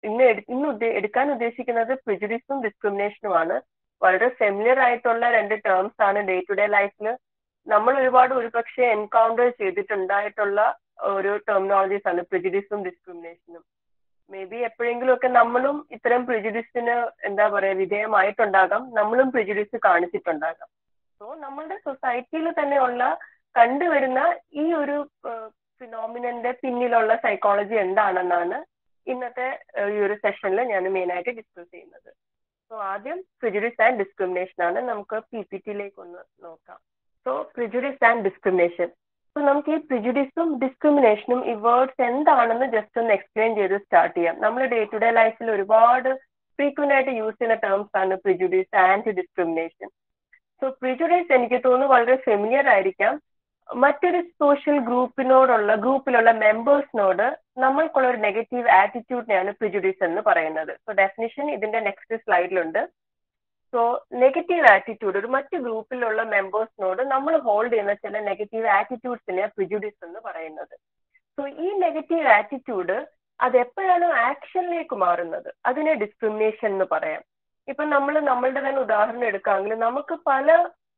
ഇന്ന് ഇന്ന് ഉദ്ദേ എടുക്കാൻ ഉദ്ദേശിക്കുന്നത് പ്രിജുഡിസും ഡിസ്ക്രിമിനേഷനുമാണ് വളരെ ഫെമിലിയർ ആയിട്ടുള്ള രണ്ട് ടേംസ് ആണ് ഡേ ടു ഡേ ലൈഫിൽ നമ്മൾ ഒരുപാട് ഒരുപക്ഷെ എൻകൗണ്ടർ ചെയ്തിട്ടുണ്ടായിട്ടുള്ള ഒരു ടെർമിനോളജീസ് ആണ് പ്രിജുഡിസും ഡിസ്ക്രിമിനേഷനും മേ ബി എപ്പോഴെങ്കിലും ഒക്കെ നമ്മളും ഇത്തരം പ്രിജുഡിസിന് എന്താ പറയാ വിധേയമായിട്ടുണ്ടാകാം നമ്മളും പ്രിജുഡിസ് കാണിച്ചിട്ടുണ്ടാകാം സോ നമ്മളുടെ സൊസൈറ്റിയിൽ തന്നെയുള്ള കണ്ടുവരുന്ന ഈ ഒരു ഫിനോമിനന്റെ പിന്നിലുള്ള സൈക്കോളജി എന്താണെന്നാണ് ഇന്നത്തെ ഈ ഒരു സെഷനിൽ ഞാൻ മെയിൻ ആയിട്ട് ഡിസ്കസ് ചെയ്യുന്നത് സോ ആദ്യം പ്രിജുഡിസ് ആൻഡ് ഡിസ്ക്രിമിനേഷൻ ആണ് നമുക്ക് പി പി ടിയിലേക്ക് ഒന്ന് നോക്കാം so prejudice and discrimination so നമുക്ക് ഈ പ്രിജുഡിസും ഡിസ്ക്രിമിനേഷനും ഈ വേർഡ്സ് എന്താണെന്ന് ജസ്റ്റ് ഒന്ന് എക്സ്പ്ലെയിൻ ചെയ്ത് സ്റ്റാർട്ട് ചെയ്യാം നമ്മൾ ഡേ ടു ഡേ ലൈഫിൽ ഒരുപാട് ഫ്രീക്വന്റ് ആയിട്ട് യൂസ് ചെയ്യുന്ന ടേംസ് ആണ് prejudice and discrimination so prejudice എനിക്ക് തോന്നുന്നു വളരെ ഫെമിലിയർ ആയിരിക്കാം മറ്റൊരു സോഷ്യൽ ഗ്രൂപ്പിനോടുള്ള ഗ്രൂപ്പിലുള്ള മെമ്പേഴ്സിനോട് നമ്മൾക്കുള്ള ഒരു നെഗറ്റീവ് ആറ്റിറ്റ്യൂഡിനെയാണ് പ്രിജുഡീസ് എന്ന് പറയുന്നത് സോ ഡെഫിനിഷൻ ഇതിന്റെ നെക്സ്റ്റ് സ്ലൈഡിലുണ്ട് സോ നെഗറ്റീവ് ആറ്റിറ്റ്യൂഡ് ഒരു മറ്റു ഗ്രൂപ്പിലുള്ള മെമ്പേഴ്സിനോട് നമ്മൾ ഹോൾഡ് ചെയ്യുന്ന ചില നെഗറ്റീവ് ആറ്റിറ്റ്യൂഡ്സിനെ പ്രിജുഡീസ് എന്ന് പറയുന്നത് സോ ഈ നെഗറ്റീവ് ആറ്റിറ്റ്യൂഡ് അത് എപ്പോഴാണോ ആക്ഷനിലേക്ക് മാറുന്നത് അതിനെ ഡിസ്ക്രിമിനേഷൻ എന്ന് പറയാം ഇപ്പൊ നമ്മൾ നമ്മളുടെ തന്നെ ഉദാഹരണം എടുക്കാമെങ്കിൽ നമുക്ക് പല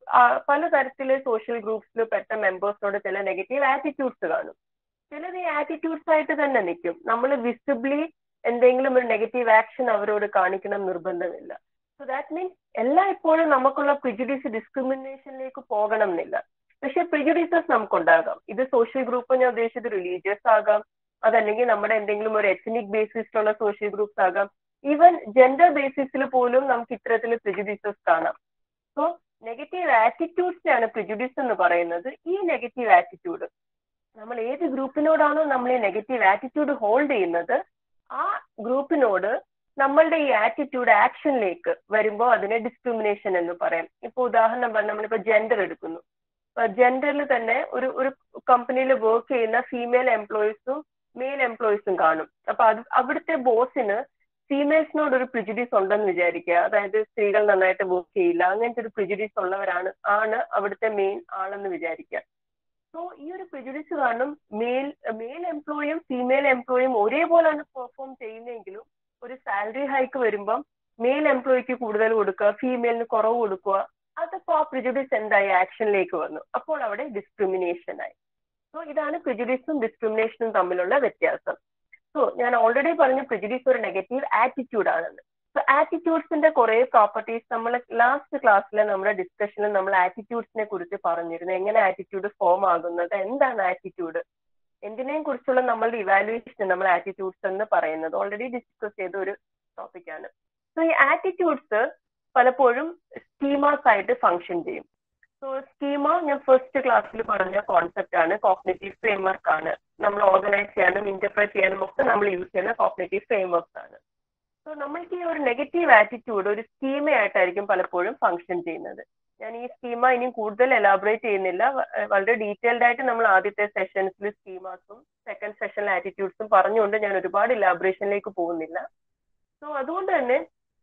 പല തരത്തിലെ സോഷ്യൽ ഗ്രൂപ്പ്സിൽ പെട്ട മെമ്പേഴ്സിനോട് ചില നെഗറ്റീവ് ആറ്റിറ്റ്യൂഡ്സ് കാണും ചിലത് ഈ ആറ്റിറ്റ്യൂഡ്സ് ആയിട്ട് തന്നെ നിൽക്കും നമ്മൾ വിസിബിളി എന്തെങ്കിലും ഒരു നെഗറ്റീവ് ആക്ഷൻ അവരോട് കാണിക്കണം നിർബന്ധമില്ല സോ ദാറ്റ് മീൻസ് എല്ലാ ഇപ്പോഴും നമുക്കുള്ള പ്രിജുഡീസ് ഡിസ്ക്രിമിനേഷനിലേക്ക് പോകണം എന്നില്ല പക്ഷെ പ്രിജുഡീസസ് നമുക്കുണ്ടാകാം ഇത് സോഷ്യൽ ഗ്രൂപ്പ് ഞാൻ ഉദ്ദേശിച്ചത് റിലീജിയസ് ആകാം അതല്ലെങ്കിൽ നമ്മുടെ എന്തെങ്കിലും ഒരു എത്നിക് ബേസിസിലുള്ള സോഷ്യൽ ഗ്രൂപ്പ്സ് ആകാം ഈവൻ ജെൻഡർ ബേസിസിൽ പോലും നമുക്ക് ഇത്തരത്തിൽ പ്രിജുഡീസസ് കാണാം സോ നെഗറ്റീവ് ആറ്റിറ്റ്യൂഡ്സിനാണ് പ്രിജുഡീസ് എന്ന് പറയുന്നത് ഈ നെഗറ്റീവ് ആറ്റിറ്റ്യൂഡ് നമ്മൾ ഏത് ഗ്രൂപ്പിനോടാണോ നമ്മൾ ഈ നെഗറ്റീവ് ആറ്റിറ്റ്യൂഡ് ഹോൾഡ് ചെയ്യുന്നത് ആ ഗ്രൂപ്പിനോട് നമ്മളുടെ ഈ ആറ്റിറ്റ്യൂഡ് ആക്ഷനിലേക്ക് വരുമ്പോൾ അതിനെ ഡിസ്ക്രിമിനേഷൻ എന്ന് പറയാം ഇപ്പൊ ഉദാഹരണം പറഞ്ഞാൽ നമ്മളിപ്പോ ജെൻഡർ എടുക്കുന്നു ജെൻഡറിൽ തന്നെ ഒരു ഒരു കമ്പനിയിൽ വർക്ക് ചെയ്യുന്ന ഫീമെയിൽ എംപ്ലോയീസും മെയിൽ എംപ്ലോയീസും കാണും അപ്പൊ അത് അവിടുത്തെ ബോസിന് ഫീമെയിൽസിനോട് ഒരു പ്രിജുഡീസ് ഉണ്ടെന്ന് വിചാരിക്കുക അതായത് സ്ത്രീകൾ നന്നായിട്ട് വർക്ക് ചെയ്യില്ല അങ്ങനത്തെ ഒരു പ്രിജുഡീസ് ഉള്ളവരാണ് ആണ് അവിടുത്തെ മെയിൻ ആളെന്ന് വിചാരിക്കുക സോ ഈ ഒരു പ്രിജുഡീസ് കാരണം മെയിൽ മെയിൽ എംപ്ലോയും ഫീമെയിൽ എംപ്ലോയും ഒരേപോലെയാണ് പെർഫോം ചെയ്യുന്നതെങ്കിലും ഒരു സാലറി ഹൈക്ക് വരുമ്പം മെയിൽ എംപ്ലോയിക്ക് കൂടുതൽ കൊടുക്കുക ഫീമെയിലിന് കുറവ് കൊടുക്കുക അതപ്പോ ആ പ്രിജുഡീസ് എന്തായി ആക്ഷനിലേക്ക് വന്നു അപ്പോൾ അവിടെ ഡിസ്ക്രിമിനേഷൻ ആയി സോ ഇതാണ് പ്രിജുഡീസും ഡിസ്ക്രിമിനേഷനും തമ്മിലുള്ള വ്യത്യാസം സോ ഞാൻ ഓൾറെഡി പറഞ്ഞു പ്രിജുഡീസ് ഒരു നെഗറ്റീവ് ആറ്റിറ്റ്യൂഡ് ആണെന്ന് സോ ആറ്റിറ്റ്യൂഡ്സിന്റെ കുറെ പ്രോപ്പർട്ടീസ് നമ്മൾ ലാസ്റ്റ് ക്ലാസ്സിൽ നമ്മുടെ ഡിസ്കഷനിൽ നമ്മൾ ആറ്റിറ്റ്യൂഡ്സിനെ കുറിച്ച് പറഞ്ഞിരുന്നു എങ്ങനെ ആറ്റിറ്റ്യൂഡ് ഫോം ആകുന്നത് എന്താണ് ആറ്റിറ്റ്യൂഡ് എന്തിനേയും കുറിച്ചുള്ള നമ്മളുടെ ഇവാലുവേഷൻ നമ്മൾ ആറ്റിറ്റ്യൂഡ്സ് എന്ന് പറയുന്നത് ഓൾറെഡി ഡിസ്കസ് ചെയ്ത ഒരു ടോപ്പിക്കാണ് സോ ഈ ആറ്റിറ്റ്യൂഡ്സ് പലപ്പോഴും സ്കീമാസ് ആയിട്ട് ഫങ്ഷൻ ചെയ്യും സോ സ്കീമ ഞാൻ ഫസ്റ്റ് ക്ലാസ്സിൽ പറഞ്ഞ കോൺസെപ്റ്റ് ആണ് കോഗ്നേറ്റീവ് ഫ്രെയിംവർക്ക് ആണ് നമ്മൾ ഓർഗനൈസ് ചെയ്യാനും ഇന്റർപ്രറ്റ് ചെയ്യാനും ഒക്കെ നമ്മൾ യൂസ് ചെയ്യുന്ന കോഗ്നേറ്റീവ് ഫ്രെയിംവർക്സ് ആണ് സോ നമ്മൾക്ക് ഈ ഒരു നെഗറ്റീവ് ആറ്റിറ്റ്യൂഡ് ഒരു സ്കീമയായിട്ടായിരിക്കും പലപ്പോഴും ഫങ്ഷൻ ചെയ്യുന്നത് ഞാൻ ഈ സ്കീമ ഇനി കൂടുതൽ എലാബറേറ്റ് ചെയ്യുന്നില്ല വളരെ ഡീറ്റെയിൽഡ് ആയിട്ട് നമ്മൾ ആദ്യത്തെ സെഷൻസിൽ സ്കീമാസും സെക്കൻഡ് സെഷനിലെ ആറ്റിറ്റ്യൂഡ്സും പറഞ്ഞുകൊണ്ട് ഞാൻ ഒരുപാട് ഇലാബറേഷനിലേക്ക് പോകുന്നില്ല സോ അതുകൊണ്ട് തന്നെ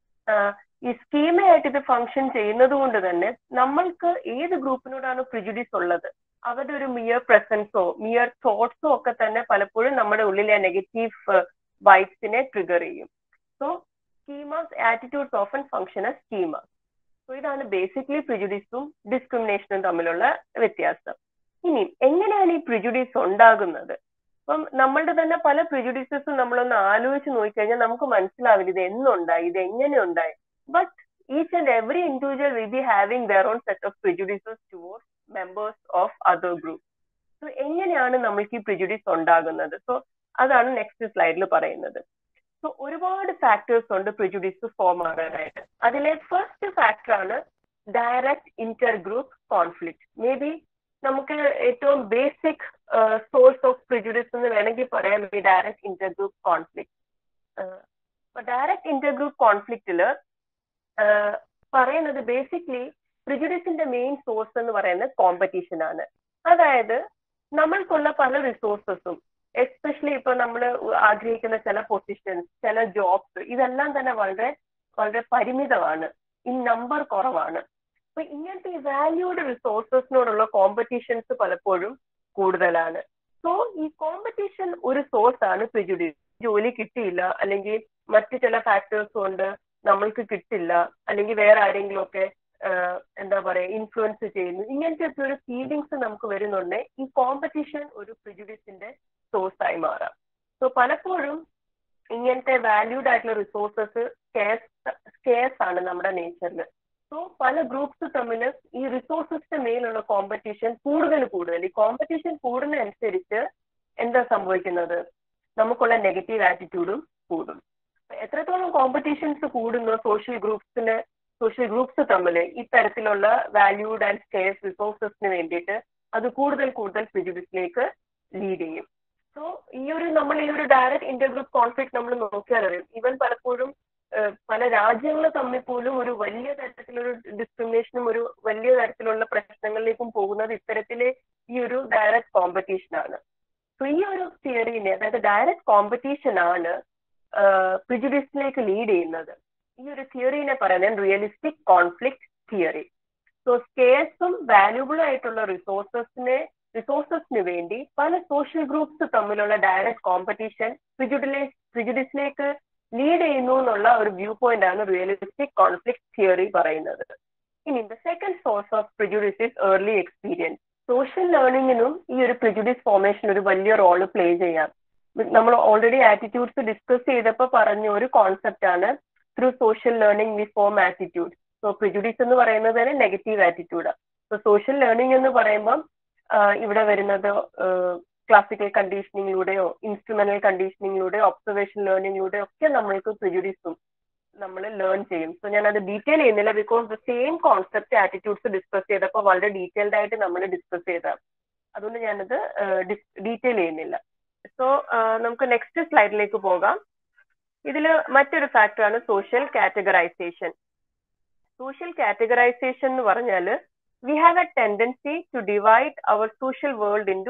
ഈ സ്കീമയായിട്ട് ഇത് ഫങ്ഷൻ ചെയ്യുന്നത് കൊണ്ട് തന്നെ നമ്മൾക്ക് ഏത് ഗ്രൂപ്പിനോടാണ് പ്രിജുഡീസ് ഉള്ളത് അവരുടെ ഒരു മിയർ പ്രസൻസോ മിയർ തോട്ട്സോ ഒക്കെ തന്നെ പലപ്പോഴും നമ്മുടെ ഉള്ളിലെ നെഗറ്റീവ് വൈബ്സിനെ ട്രിഗർ ചെയ്യും so schemas attitudes often function a schema so ഇതാണ് ബേസിക്കലി പ്രിജുഡീസും ഡിസ്ക്രിമിനേഷനും തമ്മിലുള്ള വ്യത്യാസം ഇനി എങ്ങനെയാണ് ഈ പ്രിജുഡീസ് ഉണ്ടാകുന്നത് അപ്പം നമ്മളുടെ തന്നെ പല പ്രിജുഡീസസും നമ്മളൊന്ന് ആലോചിച്ച് നോക്കിക്കഴിഞ്ഞാൽ നമുക്ക് മനസ്സിലാവില്ല ഇത് എന്നുണ്ടായി ഇത് എങ്ങനെ ഉണ്ടായി but each and every individual will be having their own set of prejudices toward members of other group so എങ്ങനെയാണ് നമ്മൾക്ക് ഈ പ്രിജുഡീസ് ഉണ്ടാകുന്നത് സോ അതാണ് നെക്സ്റ്റ് സ്ലൈഡിൽ പറയുന്നത് സോ ഒരുപാട് ഫാക്ടേഴ്സ് ഉണ്ട് പ്രിജുഡീസ് ഫോം ആകാനായിട്ട് അതിലെ ഫസ്റ്റ് ഫാക്ടർ ആണ് direct inter group conflict may be നമുക്ക് ഏറ്റവും ബേസിക് സോഴ്സ് ഓഫ് പ്രിജുഡീസ് എന്ന് വേണമെങ്കിൽ പറയാം ഈ direct inter group conflict direct inter group കോൺഫ്ലിക്റ്റില് പറയുന്നത് ബേസിക്കലി പ്രിജുഡീസിന്റെ മെയിൻ സോഴ്സ് എന്ന് പറയുന്നത് കോമ്പറ്റീഷൻ ആണ് അതായത് നമ്മൾക്കുള്ള പല റിസോഴ്സസും എസ്പെഷ്യലി ഇപ്പൊ നമ്മൾ ആഗ്രഹിക്കുന്ന ചില പൊസിഷൻസ് ചില ജോബ്സ് ഇതെല്ലാം തന്നെ വളരെ വളരെ പരിമിതമാണ് ഈ നമ്പർ കുറവാണ് അപ്പൊ ഇങ്ങനത്തെ ഈ വാല്യൂഡ് റിസോഴ്സസിനോടുള്ള കോമ്പറ്റീഷൻസ് പലപ്പോഴും കൂടുതലാണ് സോ ഈ കോമ്പറ്റീഷൻ ഒരു സോഴ്സ് ആണ് പ്രിജുഡീസ് ജോലി കിട്ടിയില്ല അല്ലെങ്കിൽ മറ്റു ചില ഫാക്ടേഴ്സ് കൊണ്ട് നമ്മൾക്ക് കിട്ടില്ല അല്ലെങ്കിൽ വേറെ ആരെങ്കിലും ഒക്കെ എന്താ പറയാ ഇൻഫ്ലുവൻസ് ചെയ്യുന്നു ഇങ്ങനത്തെ ഒക്കെ ഒരു ഫീലിങ്സ് നമുക്ക് വരുന്നുണ്ട് ഈ കോമ്പറ്റീഷൻ ഒരു പ്രിജുഡിസിന്റെ സോഴ്സ് ആയി മാറാം സോ പലപ്പോഴും ഇങ്ങനത്തെ വാല്യൂഡ് ആയിട്ടുള്ള റിസോഴ്സസ് സ്കേസ് ആണ് നമ്മുടെ നേച്ചറിൽ സോ പല ഗ്രൂപ്പ്സ് തമ്മിൽ ഈ റിസോഴ്സസിന്റെ മേലുള്ള കോമ്പറ്റീഷൻ കൂടുതൽ കൂടുതൽ ഈ കോമ്പറ്റീഷൻ കൂടുന്നതനുസരിച്ച് എന്താ സംഭവിക്കുന്നത് നമുക്കുള്ള നെഗറ്റീവ് ആറ്റിറ്റ്യൂഡും കൂടും എത്രത്തോളം കോമ്പറ്റീഷൻസ് കൂടുന്നു സോഷ്യൽ ഗ്രൂപ്പ്സിന് സോഷ്യൽ ഗ്രൂപ്പ്സ് തമ്മിൽ ഇത്തരത്തിലുള്ള വാല്യൂഡ് ആൻഡ് സ്കേസ് റിസോഴ്സസിന് വേണ്ടിയിട്ട് അത് കൂടുതൽ കൂടുതൽ പ്രിജുഡിസിലേക്ക് ലീഡ് ചെയ്യും സോ ഈ ഒരു നമ്മൾ ഈ ഒരു ഡയറക്റ്റ് ഇന്റർ ഗ്രൂപ്പ് കോൺഫ്ലിക്ട് നമ്മൾ നോക്കിയാൽ അറിയാം ഈവൻ പലപ്പോഴും പല രാജ്യങ്ങൾ തമ്മിൽ പോലും ഒരു വലിയ തരത്തിലൊരു ഡിസ്ക്രിമിനേഷനും ഒരു വലിയ തരത്തിലുള്ള പ്രശ്നങ്ങളിലേക്കും പോകുന്നത് ഇത്തരത്തിലെ ഈ ഒരു ഡയറക്റ്റ് കോമ്പറ്റീഷൻ ആണ് സോ ഈ ഒരു തിയറിനെ അതായത് ഡയറക്റ്റ് കോമ്പറ്റീഷൻ ആണ് പ്രിജുഡിസിലേക്ക് ലീഡ് ചെയ്യുന്നത് ഈ ഒരു തിയറിനെ പറയുന്നത് റിയലിസ്റ്റിക് കോൺഫ്ലിക്ട് തിയറി സോ സ്കേഴ്സും വാല്യൂബിൾ ആയിട്ടുള്ള റിസോഴ്സസിനെ റിസോഴ്സസിന് വേണ്ടി പല സോഷ്യൽ ഗ്രൂപ്പ്സ് തമ്മിലുള്ള ഡയറക്റ്റ് കോമ്പറ്റീഷൻ പ്രിജുഡിലേസ് പ്രിജുഡിസിലേക്ക് ലീഡ് ചെയ്യുന്നു എന്നുള്ള ഒരു വ്യൂ പോയിന്റ് ആണ് റിയലിസ്റ്റിക് കോൺഫ്ലിക്ട് തിയറി പറയുന്നത് ഇനി the second source of prejudice is early experience social ലേണിംഗിനും ഈ ഒരു പ്രിജുഡിസ് ഫോർമേഷൻ ഒരു വലിയ റോള് പ്ലേ ചെയ്യാം നമ്മൾ ഓൾറെഡി ആറ്റിറ്റ്യൂഡ്സ് ഡിസ്കസ് ചെയ്തപ്പോൾ പറഞ്ഞ ഒരു കോൺസെപ്റ്റ് ആണ് through social learning we form attitude so prejudice എന്ന് പറയുന്നത് തന്നെ negative attitude so social learning എന്ന് പറയുമ്പം ഇവിടെ വരുന്നത് ക്ലാസിക്കൽ കണ്ടീഷനിങ്ങിലൂടെയോ ഇൻസ്ട്രുമെന്റൽ കണ്ടീഷനിങ്ങിലൂടെയോ ഒബ്സർവേഷൻ ലേണിംഗിലൂടെയോ ഒക്കെ നമ്മൾക്ക് പ്രിജുഡിസും നമ്മൾ ലേൺ ചെയ്യും സോ ഞാൻ അത് ഡീറ്റെയിൽ ചെയ്യുന്നില്ല because the same concept attitudes discuss ചെയ്തപ്പോൾ വളരെ ഡീറ്റെയിൽഡ് ആയിട്ട് നമ്മൾ ഡിസ്കസ് ചെയ്തതാണ് അതുകൊണ്ട് ഞാനത് ഡീറ്റെയിൽ ചെയ്യുന്നില്ല സോ നമുക്ക് നെക്സ്റ്റ് സ്ലൈഡിലേക്ക് പോകാം ഇതിൽ മറ്റൊരു ഫാക്ടറാണ് സോഷ്യൽ കാറ്റഗറൈസേഷൻ സോഷ്യൽ കാറ്റഗറൈസേഷൻ എന്ന് പറഞ്ഞാൽ we have a tendency to divide our social world into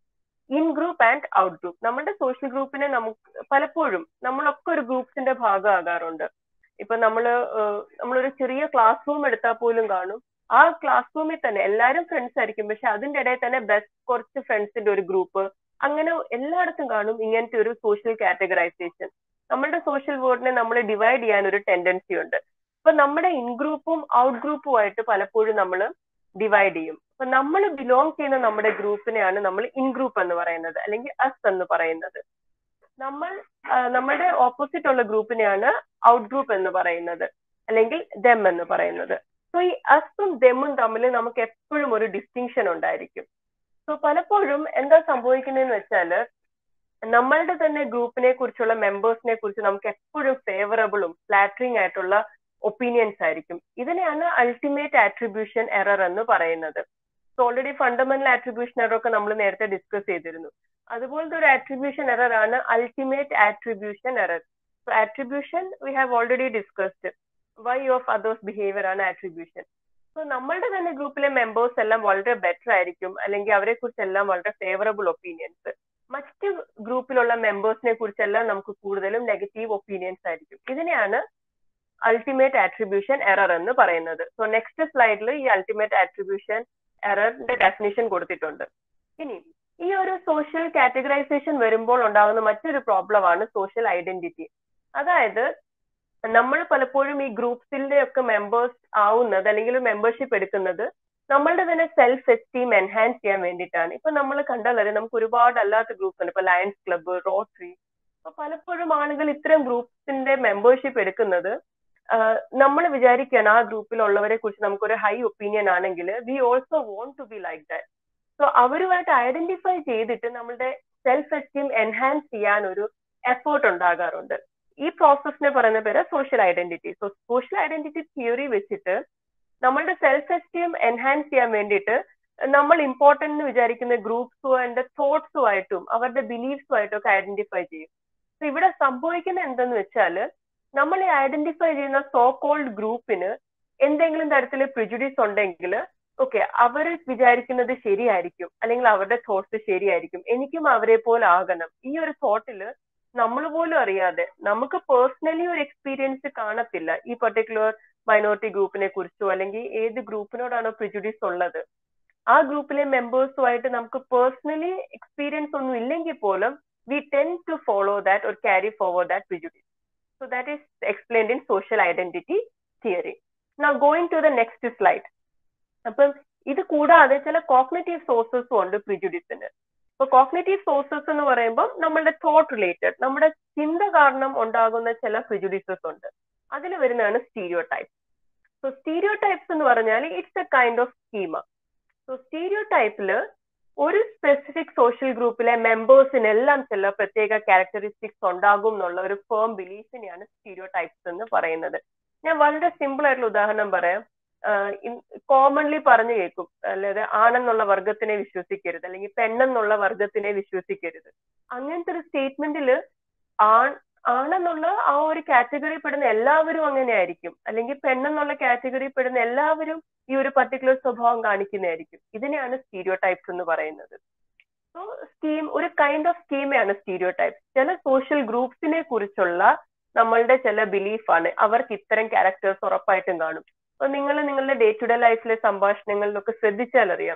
in group and out group നമ്മുടെ സോഷ്യൽ ഗ്രൂപ്പിനെ നമുക്ക് പലപ്പോഴും നമ്മളൊക്കെ ഒരു ഗ്രൂപ്പ്സിന്റെ ഭാഗമാകാറുണ്ട് ഇപ്പൊ നമ്മള് നമ്മളൊരു ചെറിയ ക്ലാസ് റൂം എടുത്താൽ പോലും കാണും ആ ക്ലാസ് റൂമിൽ തന്നെ എല്ലാവരും ഫ്രണ്ട്സ് ആയിരിക്കും പക്ഷെ അതിന്റെ ഇടയിൽ തന്നെ ബെസ്റ്റ് കുറച്ച് ഫ്രണ്ട്സിന്റെ ഒരു ഗ്രൂപ്പ് അങ്ങനെ എല്ലായിടത്തും കാണും ഇങ്ങനത്തെ ഒരു സോഷ്യൽ കാറ്റഗറൈസേഷൻ നമ്മുടെ സോഷ്യൽ വേൾഡിനെ നമ്മൾ ഡിവൈഡ് ചെയ്യാൻ ഒരു ടെൻഡൻസി ഉണ്ട് അപ്പൊ നമ്മുടെ ഇൻ ഗ്രൂപ്പും ഔട്ട് ഗ്രൂപ്പുമായിട്ട് പലപ്പോഴും നമ്മൾ ഡിവൈഡ് ചെയ്യും അപ്പൊ നമ്മൾ ബിലോങ് ചെയ്യുന്ന നമ്മുടെ ഗ്രൂപ്പിനെയാണ് നമ്മൾ ഇൻ ഗ്രൂപ്പ് എന്ന് പറയുന്നത് അല്ലെങ്കിൽ അസ് എന്ന് പറയുന്നത് നമ്മൾ നമ്മുടെ ഓപ്പോസിറ്റ് ഉള്ള ഗ്രൂപ്പിനെയാണ് ഔട്ട് ഗ്രൂപ്പ് എന്ന് പറയുന്നത് അല്ലെങ്കിൽ ദം എന്ന് പറയുന്നത് സോ ഈ അസും ദമ്മും തമ്മിൽ നമുക്ക് എപ്പോഴും ഒരു ഡിസ്റ്റിങ്ഷൻ ഉണ്ടായിരിക്കും സോ പലപ്പോഴും എന്താ സംഭവിക്കുന്നതെന്ന് വെച്ചാൽ നമ്മളുടെ തന്നെ ഗ്രൂപ്പിനെ കുറിച്ചുള്ള മെമ്പേഴ്സിനെ കുറിച്ച് നമുക്ക് എപ്പോഴും ഫേവറബിളും ഫ്ലാറ്ററിംഗ് ആയിട്ടുള്ള ഒപ്പീനിയൻസ് ആയിരിക്കും ഇതിനെയാണ് അൾട്ടിമേറ്റ് ആട്രിബ്യൂഷൻ എറർ എന്ന് പറയുന്നത് so already fundamental attribution error ഒക്കെ നമ്മൾ നേരത്തെ ഡിസ്കസ് ചെയ്തിരുന്നു അതുപോലത്തെ ഒരു ആട്രിബ്യൂഷൻ എറർ ആണ് ultimate attribution error so attribution we have already discussed why of others behaviour ആണ് ആട്രിബ്യൂഷൻ സോ നമ്മളുടെ തന്നെ ഗ്രൂപ്പിലെ മെമ്പേഴ്സ് എല്ലാം വളരെ ബെറ്റർ ആയിരിക്കും അല്ലെങ്കിൽ അവരെ കുറിച്ചെല്ലാം വളരെ ഫേവറബിൾ ഒപ്പീനിയൻസ് മറ്റ് ഗ്രൂപ്പിലുള്ള മെമ്പേഴ്സിനെ കുറിച്ചെല്ലാം നമുക്ക് കൂടുതലും നെഗറ്റീവ് ഒപ്പീനിയൻസ് ആയിരിക്കും ഇതിനെയാണ് അൾട്ടിമേറ്റ് ആട്രിബ്യൂഷൻ എറർ എന്ന് പറയുന്നത് സോ നെക്സ്റ്റ് സ്ലൈഡിൽ ഈ അൾട്ടിമേറ്റ് ആട്രിബ്യൂഷൻ എററിന്റെ ഡെഫിനിഷൻ കൊടുത്തിട്ടുണ്ട് ഇനി ഈ ഒരു സോഷ്യൽ കാറ്റഗറൈസേഷൻ വരുമ്പോൾ ഉണ്ടാകുന്ന മറ്റൊരു പ്രോബ്ലം ആണ് സോഷ്യൽ ഐഡന്റിറ്റി അതായത് നമ്മൾ പലപ്പോഴും ഈ ഗ്രൂപ്പ്സിന്റെ ഒക്കെ മെമ്പേഴ്സ് ആവുന്നത് അല്ലെങ്കിൽ മെമ്പർഷിപ്പ് എടുക്കുന്നത് നമ്മളുടെ തന്നെ സെൽഫ് എസ്റ്റീം എൻഹാൻസ് ചെയ്യാൻ വേണ്ടിയിട്ടാണ് ഇപ്പൊ നമ്മൾ കണ്ടാൽ അറിയാം നമുക്ക് ഒരുപാട് അല്ലാത്ത ഗ്രൂപ്പ് ഉണ്ട് ഇപ്പൊ ലയൺസ് ക്ലബ്ബ് റോട്ടറി അപ്പൊ പലപ്പോഴും ആളുകൾ ഇത്തരം ഗ്രൂപ്പ്സിന്റെ മെമ്പർഷിപ്പ് എടുക്കുന്നത് നമ്മൾ വിചാരിക്കുകയാണ് ആ ഗ്രൂപ്പിലുള്ളവരെ കുറിച്ച് നമുക്കൊരു ഹൈ ഒപ്പീനിയൻ ആണെങ്കിൽ we also want to be like that so അവരുമായിട്ട് ഐഡന്റിഫൈ ചെയ്തിട്ട് നമ്മളുടെ സെൽഫ് എസ്റ്റീം എൻഹാൻസ് ചെയ്യാൻ ഒരു എഫേർട്ട് ഉണ്ടാകാറുണ്ട് ഈ പ്രോസസ്സിനെ പറയുന്ന പേര് social identity so social identity theory വെച്ചിട്ട് നമ്മളുടെ സെൽഫ് എസ്റ്റീം എൻഹാൻസ് ചെയ്യാൻ വേണ്ടിയിട്ട് നമ്മൾ ഇമ്പോർട്ടന്റ് എന്ന് വിചാരിക്കുന്ന ഗ്രൂപ്പ്സും അതിന്റെ തോട്ട്സുമായിട്ടും അവരുടെ ബിലീഫ്സുമായിട്ടും ഒക്കെ ഐഡന്റിഫൈ ചെയ്യും സോ ഇവിടെ സംഭവിക്കുന്ന എന്തെന്ന് വെച്ചാൽ നമ്മൾ ഈ ഐഡന്റിഫൈ ചെയ്യുന്ന സോ കോൾഡ് ഗ്രൂപ്പിന് എന്തെങ്കിലും തരത്തിൽ പ്രിജുഡീസ് ഉണ്ടെങ്കിൽ ഓക്കെ അവർ വിചാരിക്കുന്നത് ശരിയായിരിക്കും അല്ലെങ്കിൽ അവരുടെ തോട്ട്സ് ശരിയായിരിക്കും എനിക്കും അവരെ പോലെ ആകണം ഈ ഒരു തോട്ടിൽ നമ്മൾ പോലും അറിയാതെ നമുക്ക് പേഴ്സണലി ഒരു എക്സ്പീരിയൻസ് കാണത്തില്ല ഈ പെർട്ടിക്കുലർ മൈനോറിറ്റി ഗ്രൂപ്പിനെ കുറിച്ചോ അല്ലെങ്കിൽ ഏത് ഗ്രൂപ്പിനോടാണോ പ്രിജുഡീസ് ഉള്ളത് ആ ഗ്രൂപ്പിലെ മെമ്പേഴ്സുമായിട്ട് നമുക്ക് പേഴ്സണലി എക്സ്പീരിയൻസ് ഒന്നും ഇല്ലെങ്കിൽ പോലും we tend to follow that or carry forward that prejudice. So that is explained in social identity theory. Now going to the next slide. അപ്പം ഇത് കൂടാതെ ചില കോഗ്നറ്റീവ് സോഴ്സസും ഉണ്ട് പ്രിജുഡിസിന് ഇപ്പൊ കോഗ്നറ്റീവ് സോഴ്സസ് എന്ന് പറയുമ്പോൾ നമ്മളുടെ തോട്ട് റിലേറ്റഡ് നമ്മുടെ ചിന്ത കാരണം ഉണ്ടാകുന്ന ചില പ്രിജുഡിസസ് ഉണ്ട് അതിൽ വരുന്നതാണ് stereotype so stereotypes എന്ന് പറഞ്ഞാൽ it's a kind of schema so സ്റ്റീരിയോ ടൈപ്പില് ഒരു സ്പെസിഫിക് സോഷ്യൽ ഗ്രൂപ്പിലെ മെമ്പേഴ്സിനെല്ലാം ചില പ്രത്യേക ക്യാരക്ടറിസ്റ്റിക്സ് ഉണ്ടാകും എന്നുള്ള ഒരു ഫേം ബിലീഫിനെയാണ് സ്റ്റീരിയോ ടൈപ്സ് എന്ന് പറയുന്നത് ഞാൻ വളരെ സിമ്പിൾ ആയിട്ടുള്ള ഉദാഹരണം പറയാം കോമൺലി പറഞ്ഞു കേൾക്കും അല്ലാതെ ആണെന്നുള്ള വർഗത്തിനെ വിശ്വസിക്കരുത് അല്ലെങ്കിൽ പെണ്ണെന്നുള്ള വർഗത്തിനെ വിശ്വസിക്കരുത് അങ്ങനത്തെ ഒരു സ്റ്റേറ്റ്മെന്റിൽ ആൺ ആണെന്നുള്ള ആ ഒരു കാറ്റഗറി പെടുന്ന എല്ലാവരും അങ്ങനെ ആയിരിക്കും അല്ലെങ്കിൽ പെണ്ണെന്നുള്ള കാറ്റഗറി പെടുന്ന എല്ലാവരും ഈ ഒരു പർട്ടിക്കുലർ സ്വഭാവം കാണിക്കുന്നതായിരിക്കും ഇതിനെയാണ് സ്റ്റീരിയോ ടൈപ്സ് എന്ന് പറയുന്നത് സോ സ്കീം ഒരു കൈൻഡ് ഓഫ് സ്കീമയാണ് സ്റ്റീരിയോ ടൈപ്സ് ചില സോഷ്യൽ ഗ്രൂപ്പ്സിനെ കുറിച്ചുള്ള നമ്മളുടെ ചില ബിലീഫാണ് അവർക്ക് ഇത്തരം ക്യാരക്ടേഴ്സ് ഉറപ്പായിട്ടും കാണും അപ്പൊ നിങ്ങൾ നിങ്ങളുടെ ഡേ ടു ഡേ ലൈഫിലെ സംഭാഷണങ്ങളിലൊക്കെ ശ്രദ്ധിച്ചാൽ അറിയാം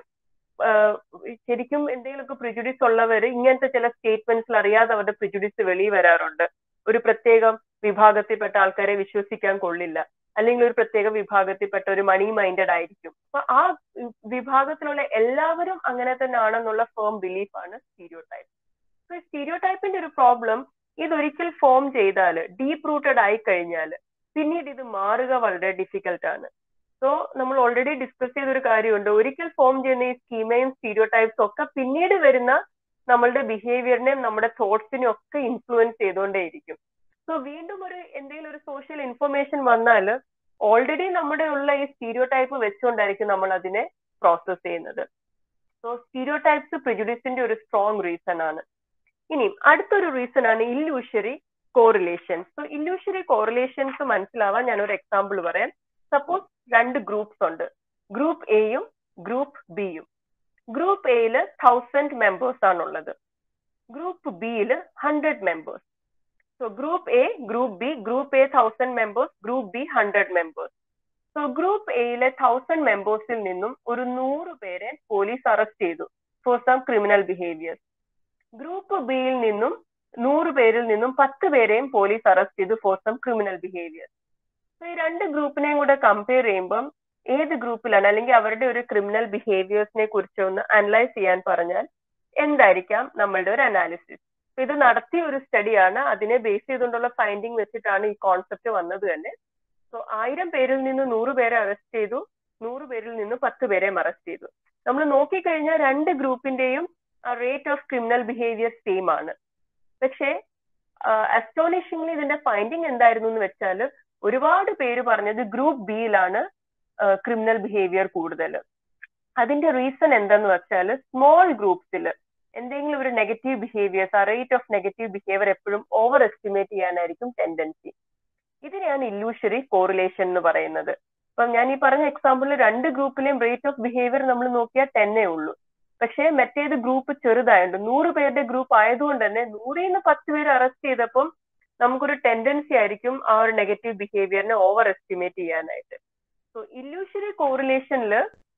ശരിക്കും എന്തെങ്കിലുമൊക്കെ പ്രിജുഡിസ് ഉള്ളവർ ഇങ്ങനത്തെ ചില സ്റ്റേറ്റ്മെന്റ്സിൽ അറിയാതെ അവരുടെ പ്രിജുഡിസ് വെളിയിൽ വരാറുണ്ട് ഒരു പ്രത്യേകം വിഭാഗത്തിൽപ്പെട്ട ആൾക്കാരെ വിശ്വസിക്കാൻ കൊള്ളില്ല അല്ലെങ്കിൽ ഒരു പ്രത്യേക വിഭാഗത്തിൽപ്പെട്ട ഒരു മണി മൈൻഡഡ് ആയിരിക്കും അപ്പൊ ആ വിഭാഗത്തിലുള്ള എല്ലാവരും അങ്ങനെ തന്നെ ആണെന്നുള്ള ഫേം ബിലീഫാണ് സ്റ്റീരിയോ ടൈപ്പ് സോ സ്റ്റീരിയോ ടൈപ്പിന്റെ ഒരു പ്രോബ്ലം ഇതൊരിക്കൽ ഫോം ചെയ്താൽ ഡീപ്പ് റൂട്ടഡ് ആയി കഴിഞ്ഞാൽ പിന്നീട് ഇത് മാറുക വളരെ ഡിഫിക്കൽട്ട് ആണ് സോ നമ്മൾ ഓൾറെഡി ഡിസ്കസ് ചെയ്തൊരു കാര്യമുണ്ട് ഒരിക്കൽ ഫോം ചെയ്യുന്ന ഈ സ്കീമയും സ്റ്റീരിയോ ടൈപ്സും ഒക്കെ പിന്നീട് വരുന്ന നമ്മളുടെ ബിഹേവിയറിനെയും നമ്മുടെ തോട്ട്സിനെയും ഒക്കെ ഇൻഫ്ലുവൻസ് ചെയ്തുകൊണ്ടേയിരിക്കും സോ വീണ്ടും ഒരു എന്തെങ്കിലും ഒരു സോഷ്യൽ ഇൻഫർമേഷൻ വന്നാൽ ഓൾറെഡി നമ്മുടെ ഉള്ള ഈ സ്റ്റീരിയോ ടൈപ്പ് വെച്ചുകൊണ്ടായിരിക്കും നമ്മൾ അതിനെ പ്രോസസ് ചെയ്യുന്നത് സോ സ്റ്റീരിയോ ടൈപ്സ് പ്രിജുഡിസിന്റെ ഒരു സ്ട്രോങ് റീസൺ ആണ് ഇനി അടുത്തൊരു റീസൺ ആണ് illusory correlations so illusory correlations മനസ്സിലാവാൻ ഞാൻ ഒരു എക്സാമ്പിൾ പറയാം സപ്പോസ് രണ്ട് ഗ്രൂപ്പ്സ് ഉണ്ട് ഗ്രൂപ്പ് എയും ഗ്രൂപ്പ് ബിയും ഗ്രൂപ്പ് എയിൽ തൗസൻഡ് മെമ്പേഴ്സ് ആണുള്ളത് ഗ്രൂപ്പ് ബിയിൽ hundred members so group A group B group A thousand members group B hundred members so group എയിലെ തൗസൻഡ് മെമ്പേഴ്സിൽ നിന്നും ഒരു നൂറ് പേരെ പോലീസ് അറസ്റ്റ് ചെയ്തു for some criminal behaviours group ബിയിൽ നിന്നും നൂറ് പേരിൽ നിന്നും പത്ത് പേരെയും പോലീസ് അറസ്റ്റ് ചെയ്തു for some criminal behaviours so ഈ രണ്ട് ഗ്രൂപ്പിനെയും കൂടെ കമ്പയർ ചെയ്യുമ്പം ഏത് ഗ്രൂപ്പിലാണ് അല്ലെങ്കിൽ അവരുടെ ഒരു ക്രിമിനൽ ബിഹേവിയേഴ്സിനെ കുറിച്ച് ഒന്ന് അനലൈസ് ചെയ്യാൻ പറഞ്ഞാൽ എന്തായിരിക്കാം നമ്മളുടെ ഒരു അനാലിസിസ് ഇത് നടത്തിയ ഒരു സ്റ്റഡിയാണ് അതിനെ ബേസ് ചെയ്തുകൊണ്ടുള്ള ഫൈൻഡിങ് വെച്ചിട്ടാണ് ഈ കോൺസെപ്റ്റ് വന്നത് തന്നെ സോ ആയിരം പേരിൽ നിന്ന് നൂറ് പേരെ അറസ്റ്റ് ചെയ്തു നൂറ് പേരിൽ നിന്ന് പത്ത് പേരെയും അറസ്റ്റ് ചെയ്തു നമ്മൾ നോക്കിക്കഴിഞ്ഞാൽ രണ്ട് ഗ്രൂപ്പിന്റെയും rate of criminal behaviour same ആണ് പക്ഷേ അസ്റ്റോണിഷിംഗ്ലി ഇതിന്റെ ഫൈൻഡിങ് എന്തായിരുന്നു എന്ന് വെച്ചാൽ ഒരുപാട് പേര് പറഞ്ഞത് ഗ്രൂപ്പ് ബിയിലാണ് ക്രിമിനൽ ബിഹേവിയർ കൂടുതൽ അതിന്റെ റീസൺ എന്താന്ന് വെച്ചാൽ സ്മോൾ ഗ്രൂപ്പ്സിൽ എന്തെങ്കിലും ഒരു നെഗറ്റീവ് ബിഹേവിയേഴ്സ് ആ റേറ്റ് ഓഫ് നെഗറ്റീവ് ബിഹേവിയർ എപ്പോഴും ഓവർ എസ്റ്റിമേറ്റ് ചെയ്യാനായിരിക്കും ടെൻഡൻസി ഇതിനെയാണ് ഇല്യൂഷറി കോറിലേഷൻ എന്ന് പറയുന്നത് അപ്പം ഞാൻ ഈ പറഞ്ഞ എക്സാമ്പിളിൽ രണ്ട് ഗ്രൂപ്പിലെയും റേറ്റ് ഓഫ് ബിഹേവിയർ നമ്മൾ നോക്കിയാൽ ടെന്നേ ഉള്ളൂ പക്ഷേ മറ്റേത് ഗ്രൂപ്പ് ചെറുതായുണ്ട് നൂറ് പേരുടെ ഗ്രൂപ്പ് ആയതുകൊണ്ട് തന്നെ നൂറിൽ നിന്ന് പത്ത് പേര് അറസ്റ്റ് ചെയ്തപ്പം നമുക്കൊരു ടെൻഡൻസി ആയിരിക്കും ആ ഒരു നെഗറ്റീവ് ബിഹേവിയറിനെ ഓവർ എസ്റ്റിമേറ്റ് ചെയ്യാനായിട്ട് സോ ഇല്യൂഷറി കോറിലേഷനിൽ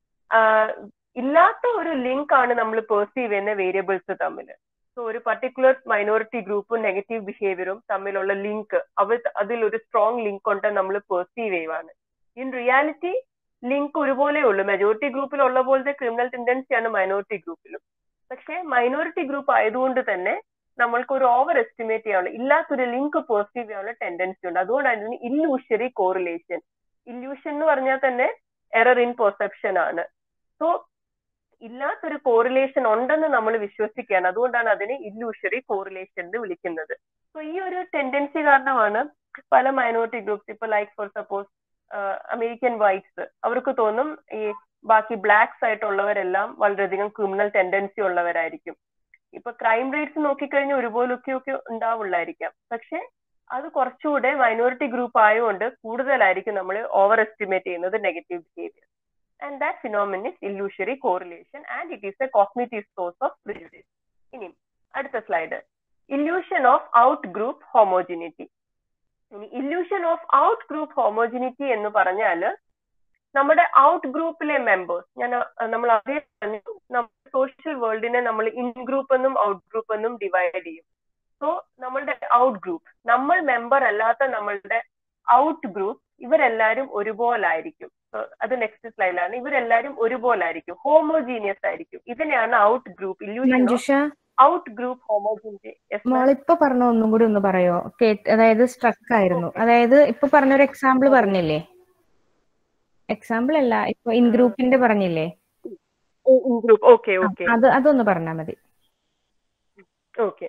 ഇല്ലാത്ത ഒരു ലിങ്ക് ആണ് നമ്മൾ പെർസീവ് ചെയ്യുന്ന വേരിയബിൾസ് തമ്മിൽ സോ ഒരു പർട്ടിക്കുലർ മൈനോറിറ്റി ഗ്രൂപ്പും നെഗറ്റീവ് ബിഹേവിയറും തമ്മിലുള്ള ലിങ്ക് അവർ അതിൽ ഒരു സ്ട്രോങ് ലിങ്ക് കൊണ്ട് നമ്മൾ പെർസീവ് ചെയ്യുവാണ് ഇൻ റിയാലിറ്റി ലിങ്ക് ഒരുപോലെ ഉള്ളൂ മെജോറിറ്റി ഗ്രൂപ്പിൽ ഉള്ള പോലത്തെ ക്രിമിനൽ ടെൻഡൻസിയാണ് മൈനോറിറ്റി ഗ്രൂപ്പിലും പക്ഷേ മൈനോറിറ്റി ഗ്രൂപ്പ് ആയതുകൊണ്ട് തന്നെ നമ്മൾക്ക് ഒരു ഓവർ എസ്റ്റിമേറ്റ് ചെയ്യാനുള്ള ഇല്ലാത്തൊരു ലിങ്ക് പെർസീവ് ചെയ്യാനുള്ള ടെൻഡൻസി ഉണ്ട് അതുകൊണ്ടാണ് ഇതിന് ഇല്യൂഷറി കോറിലേഷൻ ഇല്യൂഷൻ എന്ന് പറഞ്ഞാൽ തന്നെ എറർ ഇൻ പെർസെപ്ഷൻ ആണ് സോ ഇല്ലാത്തൊരു കോറിലേഷൻ ഉണ്ടെന്ന് നമ്മൾ വിശ്വസിക്കുകയാണ് അതുകൊണ്ടാണ് അതിനെ ഇല്യൂഷറി കോറിലേഷൻ എന്ന് വിളിക്കുന്നത് സോ ഈ ഒരു ടെൻഡൻസി കാരണമാണ് പല മൈനോറിറ്റി ഗ്രൂപ്പ്സ് ഇപ്പൊ like for suppose American whites അവർക്ക് തോന്നും ഈ ബാക്കി ബ്ലാക്സ് ആയിട്ടുള്ളവരെല്ലാം വളരെയധികം ക്രിമിനൽ ടെൻഡൻസി ഉള്ളവരായിരിക്കും ഇപ്പൊ ക്രൈം റേറ്റ്സ് നോക്കിക്കഴിഞ്ഞാൽ ഒരുപോലൊക്കെ ഒക്കെ ഉണ്ടാവുള്ളായിരിക്കാം പക്ഷെ അത് കുറച്ചുകൂടെ മൈനോറിറ്റി ഗ്രൂപ്പ് ആയതുകൊണ്ട് കൂടുതലായിരിക്കും നമ്മൾ ഓവർ എസ്റ്റിമേറ്റ് ചെയ്യുന്നത് negative behaviour and that phenomenon is illusory correlation and it is a cognitive source of prejudice ഇനി അടുത്ത slide illusion of out group homogeneity ഇനി illusion of out group homogeneity എന്ന് പറഞ്ഞാൽ നമ്മുടെ ഔട്ട് ഗ്രൂപ്പിലെ മെമ്പേഴ്സ് ഞാൻ നമ്മൾ അതേ പറഞ്ഞു നമ്മുടെ സോഷ്യൽ വേൾഡിനെ നമ്മൾ ഇൻ ഗ്രൂപ്പ് എന്നും ഔട്ട് ഗ്രൂപ്പ് എന്നും ഡിവൈഡ് ചെയ്യും സോ നമ്മളുടെ ഔട്ട് ഗ്രൂപ്പ് നമ്മൾ മെമ്പർ അല്ലാത്ത നമ്മളുടെ ഔട്ട് ഗ്രൂപ്പ് ഇവരെല്ലാരും ഒരുപോലായിരിക്കും അത് നെക്സ്റ്റ് സ്ലൈഡിലാണ് ഇവരെല്ലാരും ഒരുപോലായിരിക്കും ഹോമോജീനിയസ് ആയിരിക്കും ഇതിനെയാണ് out group illusion Manjusha out group homogeneity മോളിപ്പോ പറഞ്ഞ ഒന്നും കൂടി ഒന്ന് പറയോ കേട്ട് അതായത് സ്ട്രക്ക് ആയിരുന്നു അതായത് ഇപ്പൊ പറഞ്ഞൊരു എക്സാമ്പിൾ പറഞ്ഞില്ലേ എക്സാമ്പിൾ അല്ല ഇപ്പൊ ഇൻ ഗ്രൂപ്പിന്റെ പറഞ്ഞില്ലേ ഗ്രൂപ്പ് ഓക്കെ ഓക്കെ അത് അതൊന്ന് പറഞ്ഞാൽ മതി okay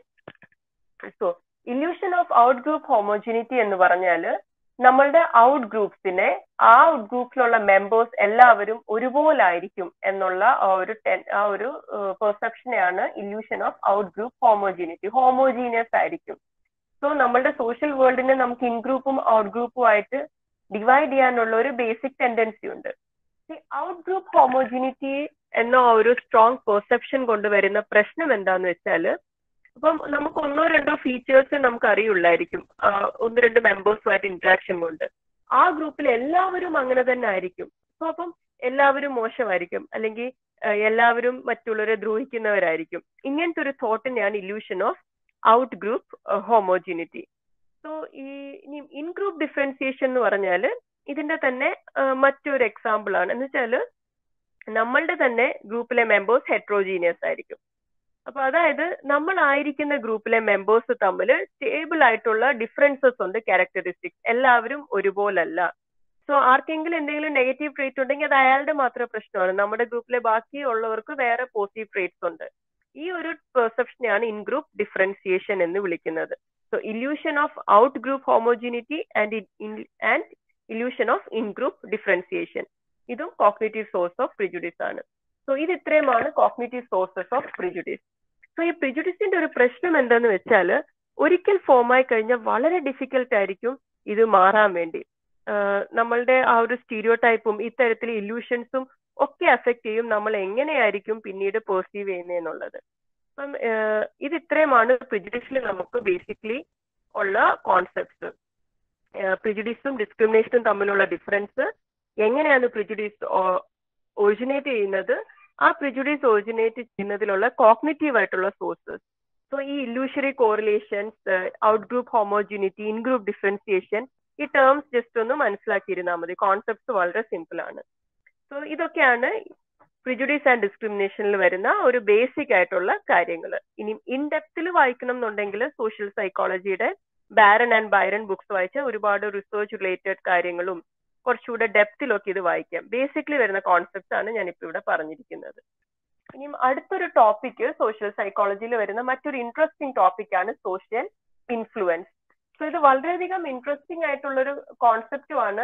so illusion of out group homogeneity എന്ന് പറഞ്ഞാല് നമ്മളുടെ ഔട്ട് ഗ്രൂപ്പ്സിനെ ആ ഔട്ട് ഗ്രൂപ്പിലുള്ള മെമ്പേഴ്സ് എല്ലാവരും ഒരുപോലായിരിക്കും എന്നുള്ള ആ ഒരു ആ ഒരു പെർസെപ്ഷനെയാണ് illusion of out group homogeneity homogeneous ആയിരിക്കും സോ നമ്മളുടെ സോഷ്യൽ വേൾഡിനെ നമുക്ക് ഇൻ ഗ്രൂപ്പും ഔട്ട് ഗ്രൂപ്പും ആയിട്ട് ഡിവൈഡ് ചെയ്യാനുള്ള ഒരു ബേസിക് ടെൻഡൻസി ഉണ്ട് ഔട്ട് ഗ്രൂപ്പ് ഹോമോജിനിറ്റി എന്ന ഒരു സ്ട്രോങ് പെർസെപ്ഷൻ കൊണ്ടുവരുന്ന പ്രശ്നം എന്താന്ന് വെച്ചാല് അപ്പം നമുക്ക് ഒന്നോ രണ്ടോ ഫീച്ചേഴ്സ് നമുക്ക് അറിയുള്ളായിരിക്കും ഒന്ന് രണ്ട് മെമ്പേഴ്സുമായിട്ട് ഇന്ററാക്ഷൻ കൊണ്ട് ആ ഗ്രൂപ്പിൽ എല്ലാവരും അങ്ങനെ തന്നെ ആയിരിക്കും അപ്പൊ അപ്പം എല്ലാവരും മോശമായിരിക്കും അല്ലെങ്കിൽ എല്ലാവരും മറ്റുള്ളവരെ ദ്രോഹിക്കുന്നവരായിരിക്കും ഇങ്ങനത്തെ ഒരു തോട്ടിനെയാണ് illusion of out group homogeneity so ഈ ഇനി ഇൻ ഗ്രൂപ്പ് ഡിഫറൻസിയേഷൻ എന്ന് പറഞ്ഞാല് ഇതിന്റെ തന്നെ മറ്റൊരു എക്സാമ്പിൾ ആണ് എന്ന് വെച്ചാല് നമ്മളുടെ തന്നെ ഗ്രൂപ്പിലെ മെമ്പേഴ്സ് ഹെട്രോജീനിയസ് ആയിരിക്കും അപ്പൊ അതായത് നമ്മൾ ആയിരിക്കുന്ന ഗ്രൂപ്പിലെ മെമ്പേഴ്സ് തമ്മിൽ സ്റ്റേബിൾ ആയിട്ടുള്ള ഡിഫറൻസസ് ഉണ്ട് ക്യാരക്ടറിസ്റ്റിക്സ് എല്ലാവരും ഒരുപോലല്ല സോ ആർക്കെങ്കിലും എന്തെങ്കിലും നെഗറ്റീവ് ട്രേറ്റ് ഉണ്ടെങ്കിൽ അത് അയാളുടെ മാത്രം പ്രശ്നമാണ് നമ്മുടെ ഗ്രൂപ്പിലെ ബാക്കി ഉള്ളവർക്ക് വേറെ പോസിറ്റീവ് ട്രേറ്റ്സ് ഉണ്ട് ഈ ഒരു പെർസെപ്ഷനെയാണ് ഇൻ ഗ്രൂപ്പ് ഡിഫറൻസിയേഷൻ എന്ന് വിളിക്കുന്നത് so illusion of out group homogeneity and and illusion of in group differentiation ഇതും കോഗ്നേറ്റീവ് സോഴ്സ് ഓഫ് പ്രിജുഡിസ് ആണ് സോ ഇത് ഇത്രയുമാണ് cognitive sources of prejudice so ഈ പ്രിജുഡിസിന്റെ ഒരു പ്രശ്നം എന്താന്ന് വെച്ചാൽ ഒരിക്കൽ ഫോം ആയി കഴിഞ്ഞാൽ വളരെ ഡിഫിക്കൽട്ട് ആയിരിക്കും ഇത് മാറാൻ വേണ്ടി നമ്മളുടെ ആ ഒരു സ്റ്റീരിയോ ടൈപ്പും ഇത്തരത്തിലെ ഇല്യൂഷൻസും ഒക്കെ അഫക്ട് ചെയ്യും നമ്മൾ എങ്ങനെയായിരിക്കും പിന്നീട് പെർസീവ് ചെയ്യുന്നതെന്നുള്ളത് അപ്പം ഇത് ഇത്രയുമാണ് പ്രിജുഡിസിൽ നമുക്ക് ബേസിക്കലി ഉള്ള കോൺസെപ്റ്റ്സ് പ്രിജുഡിസും ഡിസ്ക്രിമിനേഷനും തമ്മിലുള്ള ഡിഫറൻസ് എങ്ങനെയാണ് പ്രിജുഡിസ് ഒറിജിനേറ്റ് ചെയ്യുന്നത് ആ പ്രിജുഡീസ് ഒറിജിനേറ്റ് ചെയ്യുന്നതിലുള്ള കോഗ്നേറ്റീവ് ആയിട്ടുള്ള സോഴ്സസ് സോ ഈ illusory correlations out group homogeneity in group differentiation ഈ ടേംസ് ജസ്റ്റ് ഒന്ന് മനസ്സിലാക്കിയിരുന്നാൽ മതി കോൺസെപ്റ്റ്സ് വളരെ സിമ്പിൾ ആണ് സോ ഇതൊക്കെയാണ് പ്രിജുഡീസ് ആൻഡ് ഡിസ്ക്രിമിനേഷനിൽ വരുന്ന ഒരു ബേസിക് ആയിട്ടുള്ള കാര്യങ്ങൾ ഇനി ഇൻ ഡെപ്തിൽ വായിക്കണം എന്നുണ്ടെങ്കിൽ സോഷ്യൽ സൈക്കോളജിയുടെ ബാരൻ ആൻഡ് ബൈറൻ ബുക്സ് വായിച്ച ഒരുപാട് റിസർച്ച് റിലേറ്റഡ് കാര്യങ്ങളും കുറച്ചുകൂടെ ഡെപ്തിലൊക്കെ ഇത് വായിക്കാം ബേസിക്കലി വരുന്ന കോൺസെപ്റ്റ്സ് ആണ് ഞാൻ ഇപ്പോൾ ഇവിടെ പറഞ്ഞിരിക്കുന്നത് ഇനിയും അടുത്തൊരു ടോപ്പിക് സോഷ്യൽ സൈക്കോളജിയിൽ വരുന്ന മറ്റൊരു ഇൻട്രസ്റ്റിംഗ് ടോപ്പിക്കാണ് സോഷ്യൽ ഇൻഫ്ലുവൻസ് സോ ഇത് വളരെയധികം ഇൻട്രസ്റ്റിംഗ് ആയിട്ടുള്ളൊരു കോൺസെപ്റ്റുമാണ്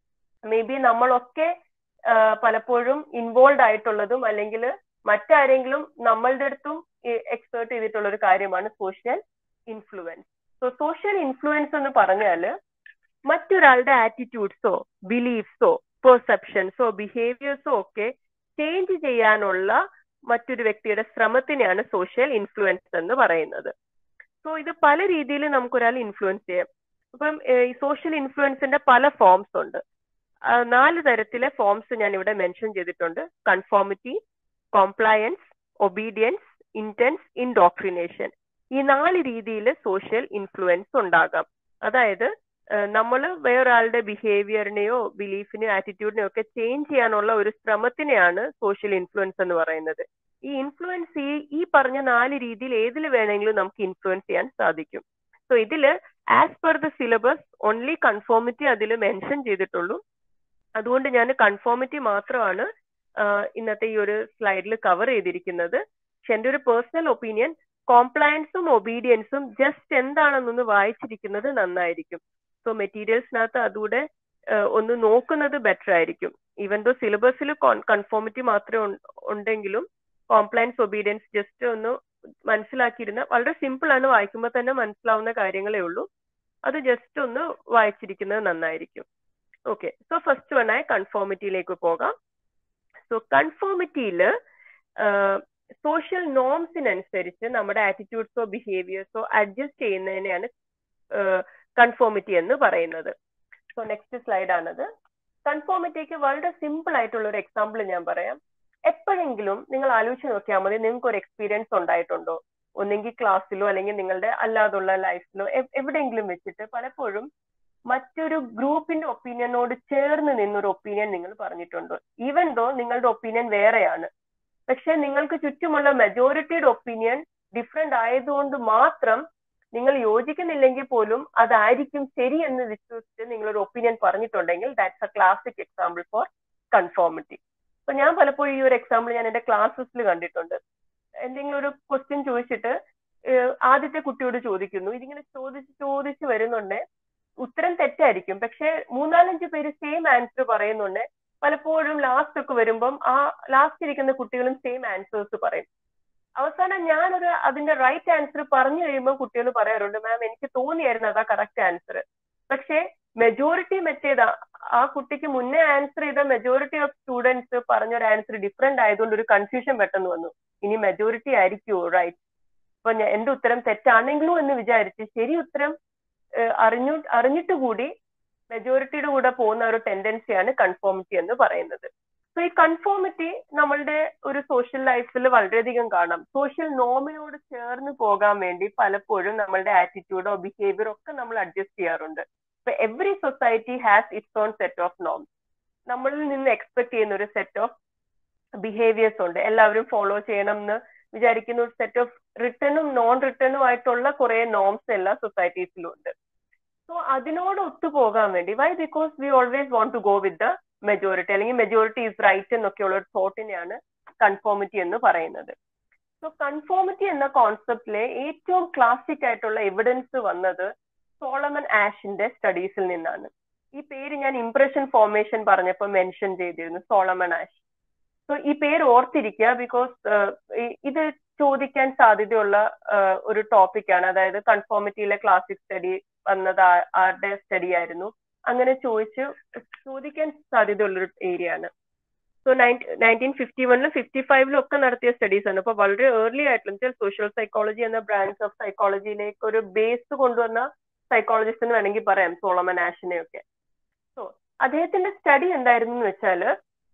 മേ ബി നമ്മളൊക്കെ പലപ്പോഴും ഇൻവോൾവ് ആയിട്ടുള്ളതും അല്ലെങ്കിൽ മറ്റാരെങ്കിലും നമ്മളുടെ അടുത്തും എക്സ്പേർട്ട് ചെയ്തിട്ടുള്ള ഒരു കാര്യമാണ് social influence so social influence എന്ന് പറഞ്ഞാല് മറ്റൊരാളുടെ ആറ്റിറ്റ്യൂഡ്സോ ബിലീഫ്സോ പെർസെപ്ഷൻസോ ബിഹേവിയേഴ്സോ ഒക്കെ ചേഞ്ച് ചെയ്യാനുള്ള മറ്റൊരു വ്യക്തിയുടെ ശ്രമത്തിനെയാണ് സോഷ്യൽ ഇൻഫ്ലുവൻസ് എന്ന് പറയുന്നത് സോ ഇത് പല രീതിയിൽ നമുക്കൊരാൾ ഇൻഫ്ലുവൻസ് ചെയ്യാം ഇപ്പം ഈ സോഷ്യൽ ഇൻഫ്ലുവൻസിന്റെ പല ഫോംസ് ഉണ്ട് നാല് തരത്തിലെ ഫോംസ് ഞാൻ ഇവിടെ മെൻഷൻ ചെയ്തിട്ടുണ്ട് conformity compliance obedience intense indoctrination ഈ നാല് രീതിയിൽ സോഷ്യൽ ഇൻഫ്ലുവൻസ് ഉണ്ടാകാം അതായത് നമ്മൾ വേറൊരാളുടെ ബിഹേവിയറിനെയോ ബിലീഫിനെയോ ആറ്റിറ്റ്യൂഡിനെയോ ഒക്കെ ചേഞ്ച് ചെയ്യാനുള്ള ഒരു ശ്രമത്തിനെയാണ് സോഷ്യൽ ഇൻഫ്ലുവൻസ് എന്ന് പറയുന്നത് ഈ ഇൻഫ്ലുവൻസ് ഈ ഈ പറഞ്ഞ നാല് രീതിയിൽ ഏതിൽ വേണമെങ്കിലും നമുക്ക് ഇൻഫ്ലുവൻസ് ചെയ്യാൻ സാധിക്കും സോ ഇതില് as per the syllabus only conformity അതിൽ മെൻഷൻ ചെയ്തിട്ടുള്ളൂ അതുകൊണ്ട് ഞാൻ കൺഫോമിറ്റി മാത്രമാണ് ഇന്നത്തെ ഈ ഒരു സ്ലൈഡിൽ കവർ ചെയ്തിരിക്കുന്നത് പക്ഷെ എൻ്റെ ഒരു പേഴ്സണൽ ഒപ്പീനിയൻ കോംപ്ലയൻസും ഒബീഡിയൻസും ജസ്റ്റ് എന്താണെന്നൊന്ന് വായിച്ചിരിക്കുന്നത് നന്നായിരിക്കും സോ മെറ്റീരിയൽസിനകത്ത് അതുകൂടെ ഒന്ന് നോക്കുന്നത് ബെറ്റർ ആയിരിക്കും ഈവൻ ദോ സിലബസിൽ കൺഫോമിറ്റി മാത്രമേ ഉണ്ടെങ്കിലും കോംപ്ലയൻസ് ഒബീഡിയൻസ് ജസ്റ്റ് ഒന്ന് മനസ്സിലാക്കിയിരുന്ന വളരെ സിമ്പിൾ ആണ് വായിക്കുമ്പോൾ തന്നെ മനസ്സിലാവുന്ന കാര്യങ്ങളേ ഉള്ളൂ അത് ജസ്റ്റ് ഒന്ന് വായിച്ചിരിക്കുന്നത് നന്നായിരിക്കും ഓക്കെ സോ ഫസ്റ്റ് വൺ ആയ കൺഫോമിറ്റിയിലേക്ക് പോകാം സോ കൺഫോമിറ്റിയിൽ സോഷ്യൽ നോംസിനനുസരിച്ച് നമ്മുടെ ആറ്റിറ്റ്യൂഡ്സോ ബിഹേവിയേഴ്സോ അഡ്ജസ്റ്റ് ചെയ്യുന്നതിനെയാണ് കൺഫോമിറ്റി എന്ന് പറയുന്നത് സോ നെക്സ്റ്റ് സ്ലൈഡ് ആണത് കൺഫോമിറ്റിക്ക് വളരെ സിമ്പിൾ ആയിട്ടുള്ള ഒരു എക്സാമ്പിൾ ഞാൻ പറയാം എപ്പോഴെങ്കിലും നിങ്ങൾ ആലോചിച്ച് നോക്കിയാൽ മതി നിങ്ങൾക്ക് ഒരു എക്സ്പീരിയൻസ് ഉണ്ടായിട്ടുണ്ടോ ഒന്നെങ്കിൽ ക്ലാസ്സിലോ അല്ലെങ്കിൽ നിങ്ങളുടെ അല്ലാതുള്ള ലൈഫിലോ എവിടെയെങ്കിലും വെച്ചിട്ട് പലപ്പോഴും മറ്റൊരു ഗ്രൂപ്പിന്റെ ഒപ്പീനിയനോട് ചേർന്ന് നിന്നൊരു ഒപ്പീനിയൻ നിങ്ങൾ പറഞ്ഞിട്ടുണ്ടോ ഈവൻ ദോ നിങ്ങളുടെ ഒപ്പീനിയൻ വേറെയാണ് പക്ഷെ നിങ്ങൾക്ക് ചുറ്റുമുള്ള മെജോറിറ്റിയുടെ ഒപ്പീനിയൻ ഡിഫറെന്റ് ആയതുകൊണ്ട് മാത്രം നിങ്ങൾ യോജിക്കുന്നില്ലെങ്കിൽ പോലും അതായിരിക്കും ശരി എന്ന് വിശ്വസിച്ച് നിങ്ങൾ ഒരു ഒപ്പീനിയൻ പറഞ്ഞിട്ടുണ്ടെങ്കിൽ that's a classic example for conformity അപ്പൊ ഞാൻ പലപ്പോഴും ഈ ഒരു എക്സാമ്പിൾ ഞാൻ എന്റെ ക്ലാസ്സസിൽ കണ്ടിട്ടുണ്ട് എന്തെങ്കിലും ഒരു ക്വസ്റ്റ്യൻ ചോദിച്ചിട്ട് ആദ്യത്തെ കുട്ടിയോട് ചോദിക്കുന്നു ഇതിങ്ങനെ ചോദിച്ച് ചോദിച്ച് വരുന്നുണ്ട് ഉത്തരം തെറ്റായിരിക്കും പക്ഷെ മൂന്നാലഞ്ച് പേര് സെയിം ആൻസർ പറയുന്നുണ്ട് പലപ്പോഴും ലാസ്റ്റ് ഒക്കെ വരുമ്പം ആ ലാസ്റ്റ് ഇരിക്കുന്ന കുട്ടികളും സെയിം ആൻസേഴ്സ് പറയും അവസാനം ഞാനൊരു അതിന്റെ റൈറ്റ് ആൻസർ പറഞ്ഞു കഴിയുമ്പോൾ കുട്ടികൾ പറയാറുണ്ട് മാം എനിക്ക് തോന്നിയായിരുന്നു അതാ കറക്റ്റ് ആൻസർ പക്ഷേ മെജോറിറ്റി മറ്റേതാ ആ കുട്ടിക്ക് മുന്നേ ആൻസർ ചെയ്ത മെജോറിറ്റി ഓഫ് സ്റ്റുഡൻസ് പറഞ്ഞൊരു ആൻസർ ഡിഫറെന്റ് ആയതുകൊണ്ട് ഒരു കൺഫ്യൂഷൻ പെട്ടെന്ന് വന്നു ഇനി മെജോറിറ്റി ആയിരിക്കുമോ റൈറ്റ് അപ്പൊ എന്റെ ഉത്തരം തെറ്റാണെങ്കിലും എന്ന് വിചാരിച്ച് ശരി ഉത്തരം അറിഞ്ഞു അറിഞ്ഞിട്ട് കൂടി മെജോറിറ്റിയുടെ കൂടെ പോകുന്ന ഒരു ടെൻഡൻസിയാണ് കൺഫോമിറ്റി എന്ന് പറയുന്നത് സോ ഈ കൺഫോമിറ്റി നമ്മളുടെ ഒരു സോഷ്യൽ ലൈഫിൽ വളരെയധികം കാണാം സോഷ്യൽ നോമിനോട് ചേർന്ന് പോകാൻ വേണ്ടി പലപ്പോഴും നമ്മളുടെ ആറ്റിറ്റ്യൂഡോ ബിഹേവിയറോ ഒക്കെ നമ്മൾ അഡ്ജസ്റ്റ് ചെയ്യാറുണ്ട് ഇപ്പൊ every society has its own set of norms നമ്മളിൽ നിന്ന് എക്സ്പെക്ട് ചെയ്യുന്ന ഒരു സെറ്റ് ഓഫ് ബിഹേവിയേഴ്സ് ഉണ്ട് എല്ലാവരും ഫോളോ ചെയ്യണം എന്ന് വിചാരിക്കുന്ന ഒരു സെറ്റ് ഓഫ് റിട്ടേണും നോൺ റിട്ടേണും ആയിട്ടുള്ള കുറെ നോംസ് എല്ലാ സൊസൈറ്റീസിലും ഉണ്ട് സോ അതിനോട് ഒത്തുപോകാൻ വേണ്ടി why because we always want to go with the majority അല്ലെങ്കിൽ മെജോറിറ്റി ഈസ് റൈറ്റ് എന്നൊക്കെയുള്ള ഒരു തോട്ടിനെയാണ് കൺഫോമിറ്റി എന്ന് പറയുന്നത് സോ കൺഫോമിറ്റി എന്ന കോൺസെപ്റ്റിലെ ഏറ്റവും ക്ലാസിക് ആയിട്ടുള്ള എവിഡൻസ് വന്നത് സോളമൻ ആഷിന്റെ സ്റ്റഡീസിൽ നിന്നാണ് ഈ പേര് ഞാൻ ഇംപ്രഷൻ ഫോർമേഷൻ പറഞ്ഞപ്പോൾ മെൻഷൻ ചെയ്തിരുന്നു സോളമൻ ആഷ് സോ ഈ പേര് ഓർത്തിരിക്കുക ബിക്കോസ് ഇത് ചോദിക്കാൻ സാധ്യതയുള്ള ഒരു ടോപ്പിക്കാണ് അതായത് കൺഫോമിറ്റിയിലെ ക്ലാസിക് സ്റ്റഡി വന്നത് ആരുടെ സ്റ്റഡി ആയിരുന്നു അങ്ങനെ ചോദിച്ച് ചോദിക്കാൻ സാധ്യതയുള്ളൊരു ഏരിയ ആണ് സോ നയൻറ്റീൻ ഫിഫ്റ്റി വണ്ണിലും ഫിഫ്റ്റി ഫൈവിലും ഒക്കെ നടത്തിയ സ്റ്റഡീസ് ആണ് അപ്പൊ വളരെ ഏർലി ആയിട്ടുള്ള സോഷ്യൽ സൈക്കോളജി എന്ന ബ്രാഞ്ച് ഓഫ് സൈക്കോളജിയിലേക്ക് ഒരു ബേസ് കൊണ്ടുവന്ന സൈക്കോളജിസ്റ്റ് എന്ന് വേണമെങ്കിൽ പറയാം സോളമൻ ആഷിനെ ഒക്കെ സോ അദ്ദേഹത്തിന്റെ സ്റ്റഡി എന്തായിരുന്നു എന്ന് വെച്ചാല്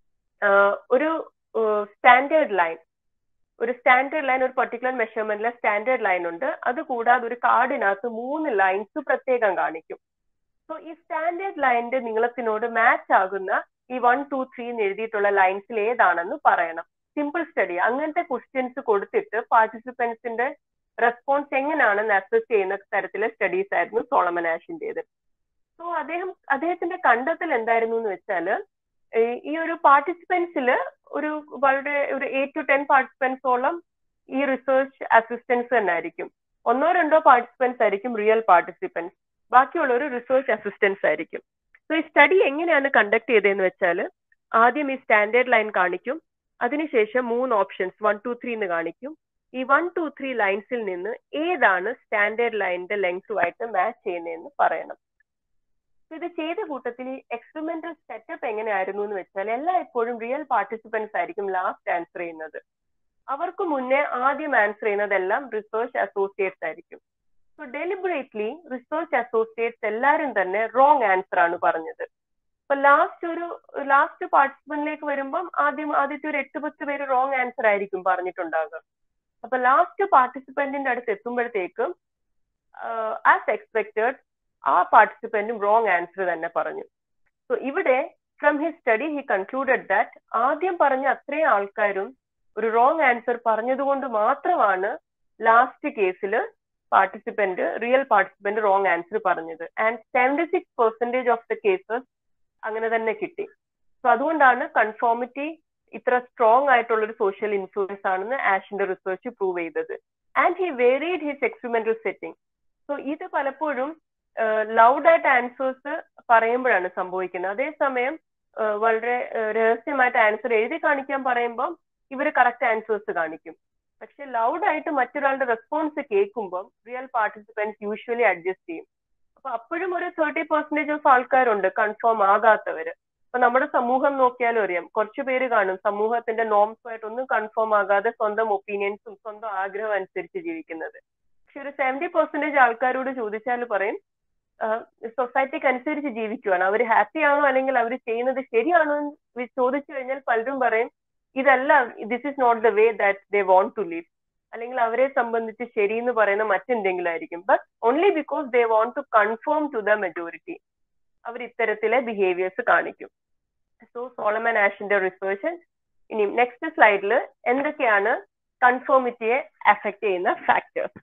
ഒരു സ്റ്റാൻഡേർഡ് ലൈൻ ഒരു സ്റ്റാൻഡേർഡ് ലൈൻ ഒരു പർട്ടിക്കുലർ മെഷർമെന്റിലെ സ്റ്റാൻഡേർഡ് ലൈൻ ഉണ്ട് അത് കൂടാതെ ഒരു കാർഡിനകത്ത് മൂന്ന് ലൈൻസ് പ്രത്യേകം കാണിക്കും സോ ഈ സ്റ്റാൻഡേർഡ് ലൈനിന്റെ നീളത്തിനോട് മാച്ച് ആകുന്ന ഈ വൺ ടു ത്രീ എന്ന് എഴുതിയിട്ടുള്ള ലൈൻസിൽ ഏതാണെന്ന് പറയണം സിമ്പിൾ സ്റ്റഡി അങ്ങനത്തെ ക്വസ്റ്റ്യൻസ് കൊടുത്തിട്ട് പാർട്ടിസിപ്പൻസിന്റെ റെസ്പോൺസ് എങ്ങനെയാണെന്ന് അസസ് ചെയ്യുന്ന തരത്തിലെ സ്റ്റഡീസ് ആയിരുന്നു സോളമൻ ആഷിന്റേത് സോ അദ്ദേഹം അദ്ദേഹത്തിന്റെ കണ്ടെത്തൽ എന്തായിരുന്നു എന്ന് വെച്ചാല് ഈ ഒരു പാർട്ടിസിപ്പൻസിൽ ഒരു വളരെ ഒരു എയ്റ്റ് ടു ടെൻ പാർട്ടിസിപ്പൻസോളം ഈ റിസർച്ച് അസിസ്റ്റൻസ് തന്നെ ആയിരിക്കും ഒന്നോ രണ്ടോ പാർട്ടിസിപ്പൻസ് ആയിരിക്കും റിയൽ പാർട്ടിസിപ്പൻസ് ബാക്കിയുള്ള ഒരു റിസർച്ച് അസിസ്റ്റൻസ് ആയിരിക്കും സോ ഈ സ്റ്റഡി എങ്ങനെയാണ് കണ്ടക്ട് ചെയ്തതെന്ന് വെച്ചാൽ ആദ്യം ഈ സ്റ്റാൻഡേർഡ് ലൈൻ കാണിക്കും അതിനുശേഷം മൂന്ന് ഓപ്ഷൻസ് വൺ ടു ത്രീ എന്ന് കാണിക്കും ഈ വൺ ടു ത്രീ ലൈൻസിൽ നിന്ന് ഏതാണ് സ്റ്റാൻഡേർഡ് ലൈനിന്റെ ലെങ്തുമായിട്ട് മാച്ച് ചെയ്യുന്നതെന്ന് പറയണം ഇത് ചെയ്ത കൂട്ടത്തിൽ ഈ എക്സ്പെരിമെന്റൽ സെറ്റപ്പ് എങ്ങനെയായിരുന്നു എന്ന് വെച്ചാൽ എല്ലായ്പ്പോഴും റിയൽ പാർട്ടിസിപ്പൻസ് ആയിരിക്കും ലാസ്റ്റ് ആൻസർ ചെയ്യുന്നത് അവർക്ക് മുന്നേ ആദ്യം ആൻസർ ചെയ്യുന്നതെല്ലാം റിസർച്ച് അസോസിയേറ്റ്സ് ആയിരിക്കും സോ ഡെലിബറേറ്റ്ലി റിസർച്ച് അസോസിയേറ്റ്സ് എല്ലാവരും തന്നെ റോങ് ആൻസർ ആണ് പറഞ്ഞത് അപ്പൊ ലാസ്റ്റ് ഒരു ലാസ്റ്റ് പാർട്ടിസിപ്പന്റിലേക്ക് വരുമ്പം ആദ്യം ആദ്യത്തെ ഒരു എട്ട് പത്ത് പേര് റോങ് ആൻസർ ആയിരിക്കും പറഞ്ഞിട്ടുണ്ടാകുക അപ്പൊ ലാസ്റ്റ് പാർട്ടിസിപ്പന്റിന്റെ അടുത്ത് എത്തുമ്പോഴത്തേക്കും ആസ് എക്സ്പെക്ടഡ് ആ പാർട്ടിസിപ്പന്റും റോങ് ആൻസർ തന്നെ പറഞ്ഞു സോ ഇവിടെ from his study he concluded that ആദ്യം പറഞ്ഞ അത്രയും ആൾക്കാരും ഒരു റോങ് ആൻസർ പറഞ്ഞതുകൊണ്ട് മാത്രമാണ് ലാസ്റ്റ് കേസിൽ participant real participant wrong answer പറഞ്ഞത് and seventy six percentage of the cases അങ്ങനെ തന്നെ കിട്ടി സോ അതുകൊണ്ടാണ് കൺഫോമിറ്റി ഇത്ര സ്ട്രോങ് ആയിട്ടുള്ള ഒരു സോഷ്യൽ ഇൻഫ്ലുവൻസ് ആണെന്ന് ആഷിന്റെ റിസർച്ച് പ്രൂവ് ചെയ്തത് and he varied his experimental setting so ഇത് പലപ്പോഴും ലൗഡ് ആയിട്ട് ആൻസേഴ്സ് പറയുമ്പോഴാണ് സംഭവിക്കുന്നത് അതേസമയം വളരെ രഹസ്യമായിട്ട് ആൻസർ എഴുതി കാണിക്കാൻ പറയുമ്പോൾ ഇവർ കറക്റ്റ് ആൻസേഴ്സ് കാണിക്കും പക്ഷെ ലൗഡ് ആയിട്ട് മറ്റൊരാളുടെ റെസ്പോൺസ് കേൾക്കുമ്പോൾ റിയൽ പാർട്ടിസിപ്പൻസ് യൂഷ്വലി അഡ്ജസ്റ്റ് ചെയ്യും അപ്പൊ അപ്പോഴും ഒരു തേർട്ടി പെർസെന്റേജ് ഓഫ് ആൾക്കാരുണ്ട് കൺഫേം ആകാത്തവര് അപ്പൊ നമ്മുടെ സമൂഹം നോക്കിയാലും അറിയാം കുറച്ചു പേര് കാണും സമൂഹത്തിന്റെ നോംസുമായിട്ട് ഒന്നും കൺഫേം ആകാതെ സ്വന്തം ഒപ്പീനിയൻസും സ്വന്തം ആഗ്രഹം അനുസരിച്ച് ജീവിക്കുന്നത് പക്ഷെ ഒരു സെവന്റി പെർസെന്റേജ് ആൾക്കാരോട് ചോദിച്ചാൽ പറയും സൊസൈറ്റിക്ക് അനുസരിച്ച് ജീവിക്കുവാണ് അവർ ഹാപ്പി ആണോ അല്ലെങ്കിൽ അവർ ചെയ്യുന്നത് ശരിയാണോ എന്ന് ചോദിച്ചു കഴിഞ്ഞാൽ പലരും പറയും ഇതല്ല this is not the way that they want to live അല്ലെങ്കിൽ അവരെ സംബന്ധിച്ച് ശരി എന്ന് പറയുന്ന മറ്റെന്തെങ്കിലും ആയിരിക്കും but only because they want to confirm to the majority അവർ ഇത്തരത്തിലെ ബിഹേവിയേഴ്സ് കാണിക്കും സോ സോളമൻ ആഷിന്റെ റിസർച്ച് ഇനി നെക്സ്റ്റ് സ്ലൈഡിൽ എന്തൊക്കെയാണ് കൺഫോമിറ്റിയെ അഫക്ട് ചെയ്യുന്ന ഫാക്ടേഴ്സ്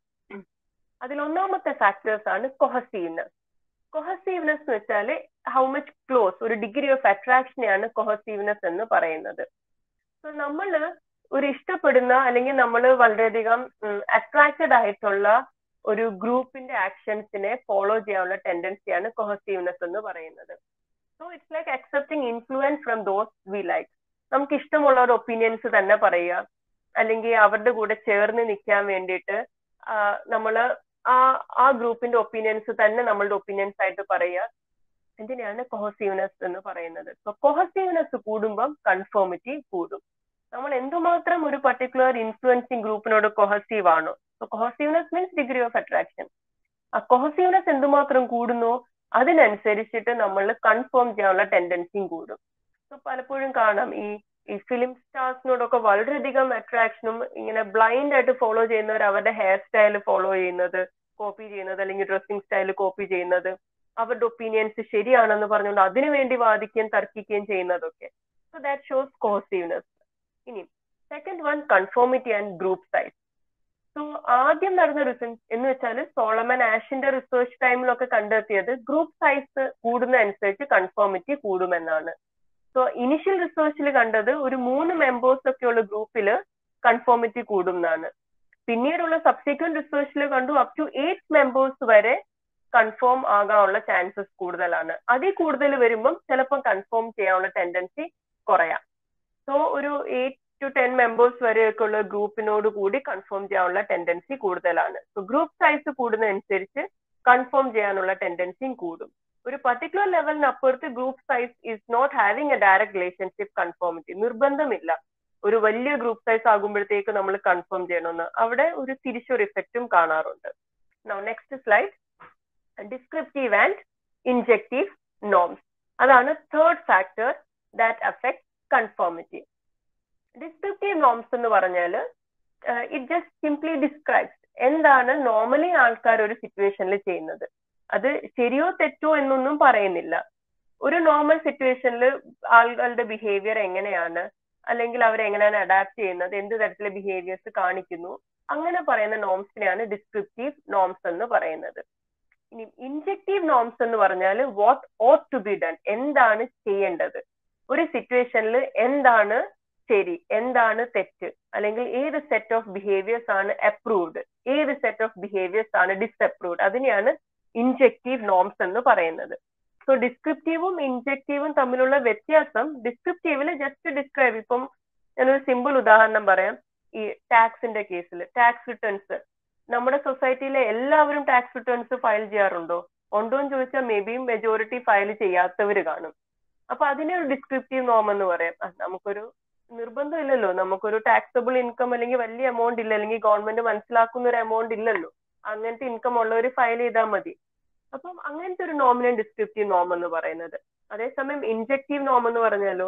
അതിൽ ഒന്നാമത്തെ ഫാക്ടേഴ്സ് ആണ് കൊഹസീവ്നെസ് കൊഹസീവ്നെസ് എന്ന് വെച്ചാൽ ഹൗ മച്ച് ക്ലോസ് ഒരു ഡിഗ്രി ഓഫ് അട്രാക്ഷനെയാണ് കൊഹസീവ്നെസ് എന്ന് പറയുന്നത് സോ നമ്മൾ ഒരു ഇഷ്ടപ്പെടുന്ന അല്ലെങ്കിൽ നമ്മൾ വളരെയധികം അട്രാക്റ്റഡ് ആയിട്ടുള്ള ഒരു ഗ്രൂപ്പിന്റെ ആക്ഷൻസിനെ ഫോളോ ചെയ്യാനുള്ള ടെൻഡൻസിയാണ് കൊഹസീവ്നെസ് എന്ന് പറയുന്നത് so it's like accepting influence from those we like നമുക്ക് ഇഷ്ടമുള്ള ഒരു ഒപ്പീനിയൻസ് തന്നെ പറയുക അല്ലെങ്കിൽ അവരുടെ കൂടെ ചേർന്ന് നിൽക്കാൻ വേണ്ടിയിട്ട് നമ്മൾ ആ ആ ഗ്രൂപ്പിന്റെ ഒപ്പീനിയൻസ് തന്നെ നമ്മളുടെ ഒപ്പീനിയൻസ് ആയിട്ട് പറയുക ഇതിനെയാണ് കൊഹസീവ്നെസ് എന്ന് പറയുന്നത് സോ കൊഹസീവ്നെസ് കൂടുമ്പം കൺഫോമിറ്റി കൂടും നമ്മൾ എന്തുമാത്രം ഒരു പർട്ടിക്കുലർ ഇൻഫ്ലുവൻസിങ് ഗ്രൂപ്പിനോട് കൊഹസീവ് ആണോ so cohesiveness means degree of attraction ആ കൊഹസീവ്നെസ് എന്തുമാത്രം കൂടുന്നോ അതിനനുസരിച്ചിട്ട് നമ്മൾ കൺഫേം ചെയ്യാനുള്ള ടെൻഡൻസിയും കൂടും സോ പലപ്പോഴും കാണാം ഈ ഈ ഫിലിം സ്റ്റാർസിനോടൊക്കെ വളരെയധികം അട്രാക്ഷനും ഇങ്ങനെ ബ്ലൈൻഡ് ആയിട്ട് ഫോളോ ചെയ്യുന്നവർ അവരുടെ ഹെയർ സ്റ്റൈൽ ഫോളോ ചെയ്യുന്നത് കോപ്പി ചെയ്യുന്നത് അല്ലെങ്കിൽ ഡ്രസ്സിംഗ് സ്റ്റൈൽ കോപ്പി ചെയ്യുന്നത് അവരുടെ ഒപ്പീനിയൻസ് ശരിയാണെന്ന് പറഞ്ഞുകൊണ്ട് അതിനു വേണ്ടി വാദിക്കുകയും തർക്കിക്കുകയും ചെയ്യുന്നതൊക്കെ സോ ദാറ്റ് ഷോസ് കോസീവ്നെസ് ഇനി second one conformity and group size so ആദ്യം നടന്ന റിസൾട്ട് എന്ന് വെച്ചാൽ സോളമൻ ആഷിന്റെ റിസർച്ച് ടൈമിലൊക്കെ കണ്ടെത്തിയത് ഗ്രൂപ്പ് സൈസ് കൂടുന്ന അനുസരിച്ച് കൺഫോമിറ്റി കൂടുമെന്നാണ് സോ ഇനിഷ്യൽ റിസർച്ചിൽ കണ്ടത് ഒരു മൂന്ന് മെമ്പേഴ്സ് ഒക്കെയുള്ള ഗ്രൂപ്പിൽ കൺഫോമിറ്റി കൂടും എന്നാണ് പിന്നീടുള്ള സബ്സിക്വന്റ് റിസർച്ചിൽ കണ്ടു അപ് ടു എയ്റ്റ് മെമ്പേഴ്സ് വരെ കൺഫേം ആകാനുള്ള ചാൻസസ് കൂടുതലാണ് അതിൽ കൂടുതൽ വരുമ്പം ചിലപ്പം കൺഫേം ചെയ്യാനുള്ള ടെൻഡൻസി കുറയാം സോ ഒരു എയ്റ്റ് ടു ടെൻ മെമ്പേഴ്സ് വരെയൊക്കെ ഉള്ള ഗ്രൂപ്പിനോട് കൂടി കൺഫേം ചെയ്യാനുള്ള ടെൻഡൻസി കൂടുതലാണ് സോ ഗ്രൂപ്പ് സൈസ് കൂടുന്നതനുസരിച്ച് കൺഫേം ചെയ്യാനുള്ള ടെൻഡൻസിയും കൂടും ഒരു പർട്ടിക്കുലർ ലെവലിനപ്പുറത്ത് group size is not having a direct relationship conformity നിർബന്ധമില്ല ഒരു വലിയ ഗ്രൂപ്പ് സൈസ് ആകുമ്പോഴത്തേക്ക് നമ്മൾ കൺഫേം ചെയ്യണമെന്ന് അവിടെ ഒരു തിരിച്ചൊരു ഇഫക്റ്റും കാണാറുണ്ട് next slide descriptive and injunctive norms അതാണ് third factor that affect conformity descriptive norms എന്ന് പറഞ്ഞാൽ ഇറ്റ് ജസ്റ്റ് സിംപ്ലി ഡിസ്ക്രൈബ്സ് എന്താണ് നോർമലി ആൾക്കാർ ഒരു സിറ്റുവേഷനിൽ ചെയ്യുന്നത് അത് ശരിയോ തെറ്റോ എന്നൊന്നും പറയുന്നില്ല ഒരു നോർമൽ സിറ്റുവേഷനിൽ ആളുകളുടെ ബിഹേവിയർ എങ്ങനെയാണ് അല്ലെങ്കിൽ അവർ എങ്ങനെയാണ് അഡാപ്റ്റ് ചെയ്യുന്നത് എന്ത് തരത്തിലെ ബിഹേവിയേഴ്സ് കാണിക്കുന്നു അങ്ങനെ പറയുന്ന നോംസിനെയാണ് ഡിസ്ക്രിപ്റ്റീവ് നോംസ് എന്ന് പറയുന്നത് ഇനി ഇൻജക്റ്റീവ് നോംസ് എന്ന് പറഞ്ഞാൽ what ought to be done എന്താണ് ചെയ്യേണ്ടത് ഒരു സിറ്റുവേഷനിൽ എന്താണ് ശരി എന്താണ് തെറ്റ് അല്ലെങ്കിൽ ഏത് സെറ്റ് ഓഫ് ബിഹേവിയേഴ്സ് ആണ് അപ്രൂവ്ഡ് ഏത് സെറ്റ് ഓഫ് ബിഹേവിയേഴ്സ് ആണ് ഡിസ്അപ്രൂവ്ഡ് അതിനെയാണ് ഇൻജക്റ്റീവ് നോംസ് എന്ന് പറയുന്നത് സോ ഡിസ്ക്രിപ്റ്റീവും ഇൻജക്റ്റീവും തമ്മിലുള്ള വ്യത്യാസം ഡിസ്ക്രിപ്റ്റീവിൽ ജസ്റ്റ് ഡിസ്ക്രൈബ് ഇപ്പം ഞാനൊരു സിമ്പിൾ ഉദാഹരണം പറയാം ഈ ടാക്സിന്റെ കേസിൽ ടാക്സ് റിട്ടേൺസ് നമ്മുടെ സൊസൈറ്റിയിലെ എല്ലാവരും ടാക്സ് റിട്ടേൺസ് ഫയൽ ചെയ്യാറുണ്ടോ ഉണ്ടോ എന്ന് ചോദിച്ചാൽ മേ ബി മെജോറിറ്റി ഫയൽ ചെയ്യാത്തവർ കാണും അപ്പൊ അതിനെ ഒരു ഡിസ്ക്രിപ്റ്റീവ് നോം എന്ന് പറയാം നമുക്കൊരു നിർബന്ധമില്ലല്ലോ നമുക്കൊരു ടാക്സബിൾ ഇൻകം അല്ലെങ്കിൽ വലിയ എമൗണ്ട് ഇല്ല അല്ലെങ്കിൽ ഗവൺമെന്റ് മനസ്സിലാക്കുന്ന ഒരു എമൗണ്ട് ഇല്ലല്ലോ അങ്ങനത്തെ ഇൻകം ഉള്ളവർ ഫയൽ ചെയ്താൽ മതി അപ്പം അങ്ങനത്തെ ഒരു നോമിനെ ഡിസ്ക്രിപ്റ്റീവ് നോം എന്ന് പറയുന്നത് അതേസമയം ഇൻജക്റ്റീവ് നോം എന്ന് പറഞ്ഞാലോ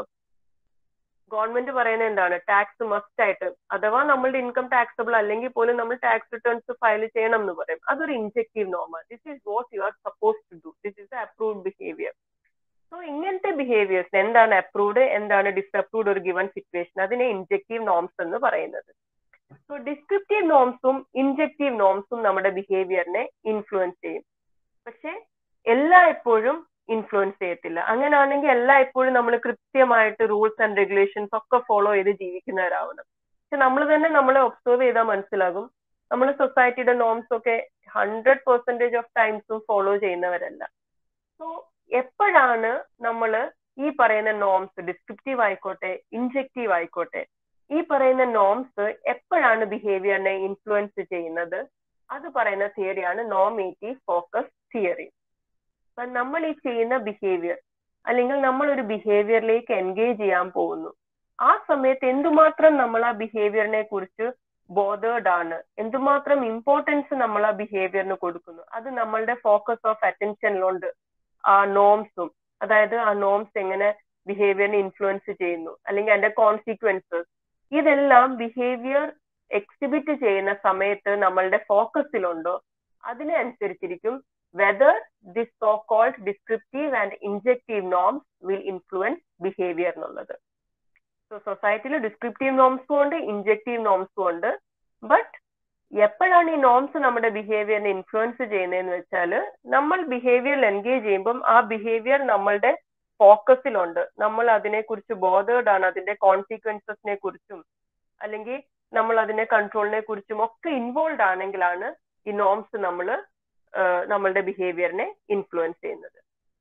ഗവൺമെന്റ് പറയുന്നത് എന്താണ് ടാക്സ് മസ്റ്റ് ആയിട്ട് അഥവാ നമ്മളുടെ ഇൻകം ടാക്സബിൾ അല്ലെങ്കിൽ പോലും നമ്മൾ ടാക്സ് റിട്ടേൺസ് ഫയൽ ചെയ്യണം എന്ന് പറയും അതൊരു ഇൻജക്റ്റീവ് നോമാണ് this is what you are suppose to do this is approved behaviour so ഇങ്ങനത്തെ ബിഹേവിയേഴ്സ് എന്താണ് അപ്രൂവ്ഡ് എന്താണ് ഡിസപ്രൂവ്ഡ് ഒരു ഗിവൺ സിറ്റുവേഷൻ അതിനെ ഇൻജക്റ്റീവ് നോംസ് എന്ന് പറയുന്നത് സോ ഡിസ്ക്രിപ്റ്റീവ് നോംസും ഇൻജക്റ്റീവ് നോംസും നമ്മുടെ ബിഹേവിയറിനെ ഇൻഫ്ലുവൻസ് ചെയ്യും പക്ഷെ എല്ലായ്പ്പോഴും ഇൻഫ്ലുവൻസ് ചെയ്യത്തില്ല അങ്ങനെയാണെങ്കിൽ എല്ലായ്പ്പോഴും നമ്മൾ കൃത്യമായിട്ട് റൂൾസ് ആൻഡ് റെഗുലേഷൻസ് ഒക്കെ ഫോളോ ചെയ്ത് ജീവിക്കുന്നവരാവണം പക്ഷെ നമ്മൾ തന്നെ നമ്മളെ ഒബ്സർവ് ചെയ്താൽ മനസ്സിലാകും നമ്മൾ സൊസൈറ്റിയുടെ നോംസ് ഒക്കെ ഹൺഡ്രഡ് പെർസെന്റേജ് ഓഫ് ടൈംസും ഫോളോ ചെയ്യുന്നവരല്ല സോ എപ്പോഴാണ് നമ്മൾ ഈ പറയുന്ന നോംസ് ഡിസ്ക്രിപ്റ്റീവ് ആയിക്കോട്ടെ ഇൻജക്റ്റീവ് ആയിക്കോട്ടെ ഈ പറയുന്ന നോംസ് എപ്പോഴാണ് ബിഹേവിയറിനെ ഇൻഫ്ലുവൻസ് ചെയ്യുന്നത് അത് പറയുന്ന തിയറിയാണ് നോമേറ്റീവ് ഫോക്കസ് തിയറി അപ്പൊ നമ്മൾ ഈ ചെയ്യുന്ന ബിഹേവിയർ അല്ലെങ്കിൽ നമ്മൾ ഒരു ബിഹേവിയറിലേക്ക് എൻഗേജ് ചെയ്യാൻ പോകുന്നു ആ സമയത്ത് എന്തുമാത്രം നമ്മൾ ആ ബിഹേവിയറിനെ കുറിച്ച് ബോധേഡ് ആണ് എന്തുമാത്രം ഇമ്പോർട്ടൻസ് നമ്മൾ ആ ബിഹേവിയറിന് കൊടുക്കുന്നു അത് നമ്മളുടെ ഫോക്കസ് ഓഫ് അറ്റൻഷനിലുണ്ട് ആ നോംസും അതായത് ആ നോംസ് എങ്ങനെ ബിഹേവിയറിനെ ഇൻഫ്ലുവൻസ് ചെയ്യുന്നു അല്ലെങ്കിൽ അതിന്റെ കോൺസിക്വൻസസ് ഇതെല്ലാം ബിഹേവിയർ എക്സിബിറ്റ് ചെയ്യുന്ന സമയത്ത് നമ്മളുടെ ഫോക്കസിലുണ്ടോ അതിനെ അനുസരിച്ചിരിക്കും whether this so called descriptive and injunctive norms will influence behaviour എന്നുള്ളത് സോ സൊസൈറ്റിയിൽ ഡിസ്ക്രിപ്റ്റീവ് നോംസും ഉണ്ട് ഇൻജക്റ്റീവ് നോംസും ഉണ്ട് ബട്ട് എപ്പോഴാണ് ഈ നോംസ് നമ്മുടെ ബിഹേവിയറിനെ ഇൻഫ്ലുവൻസ് ചെയ്യുന്നതെന്ന് വെച്ചാൽ നമ്മൾ ബിഹേവിയറിൽ എൻഗേജ് ചെയ്യുമ്പം ആ ബിഹേവിയർ നമ്മളുടെ ഫോക്കസിലുണ്ട് നമ്മൾ അതിനെക്കുറിച്ച് ബോധേഡ് ആണ് അതിന്റെ കോൺസിക്വൻസസിനെ കുറിച്ചും അല്ലെങ്കിൽ നമ്മൾ അതിനെ കൺട്രോളിനെ കുറിച്ചും ഒക്കെ ഇൻവോൾവ് ആണെങ്കിലാണ് ഈ നോംസ് നമ്മൾ നമ്മളുടെ ബിഹേവിയറിനെ ഇൻഫ്ലുവൻസ് ചെയ്യുന്നത്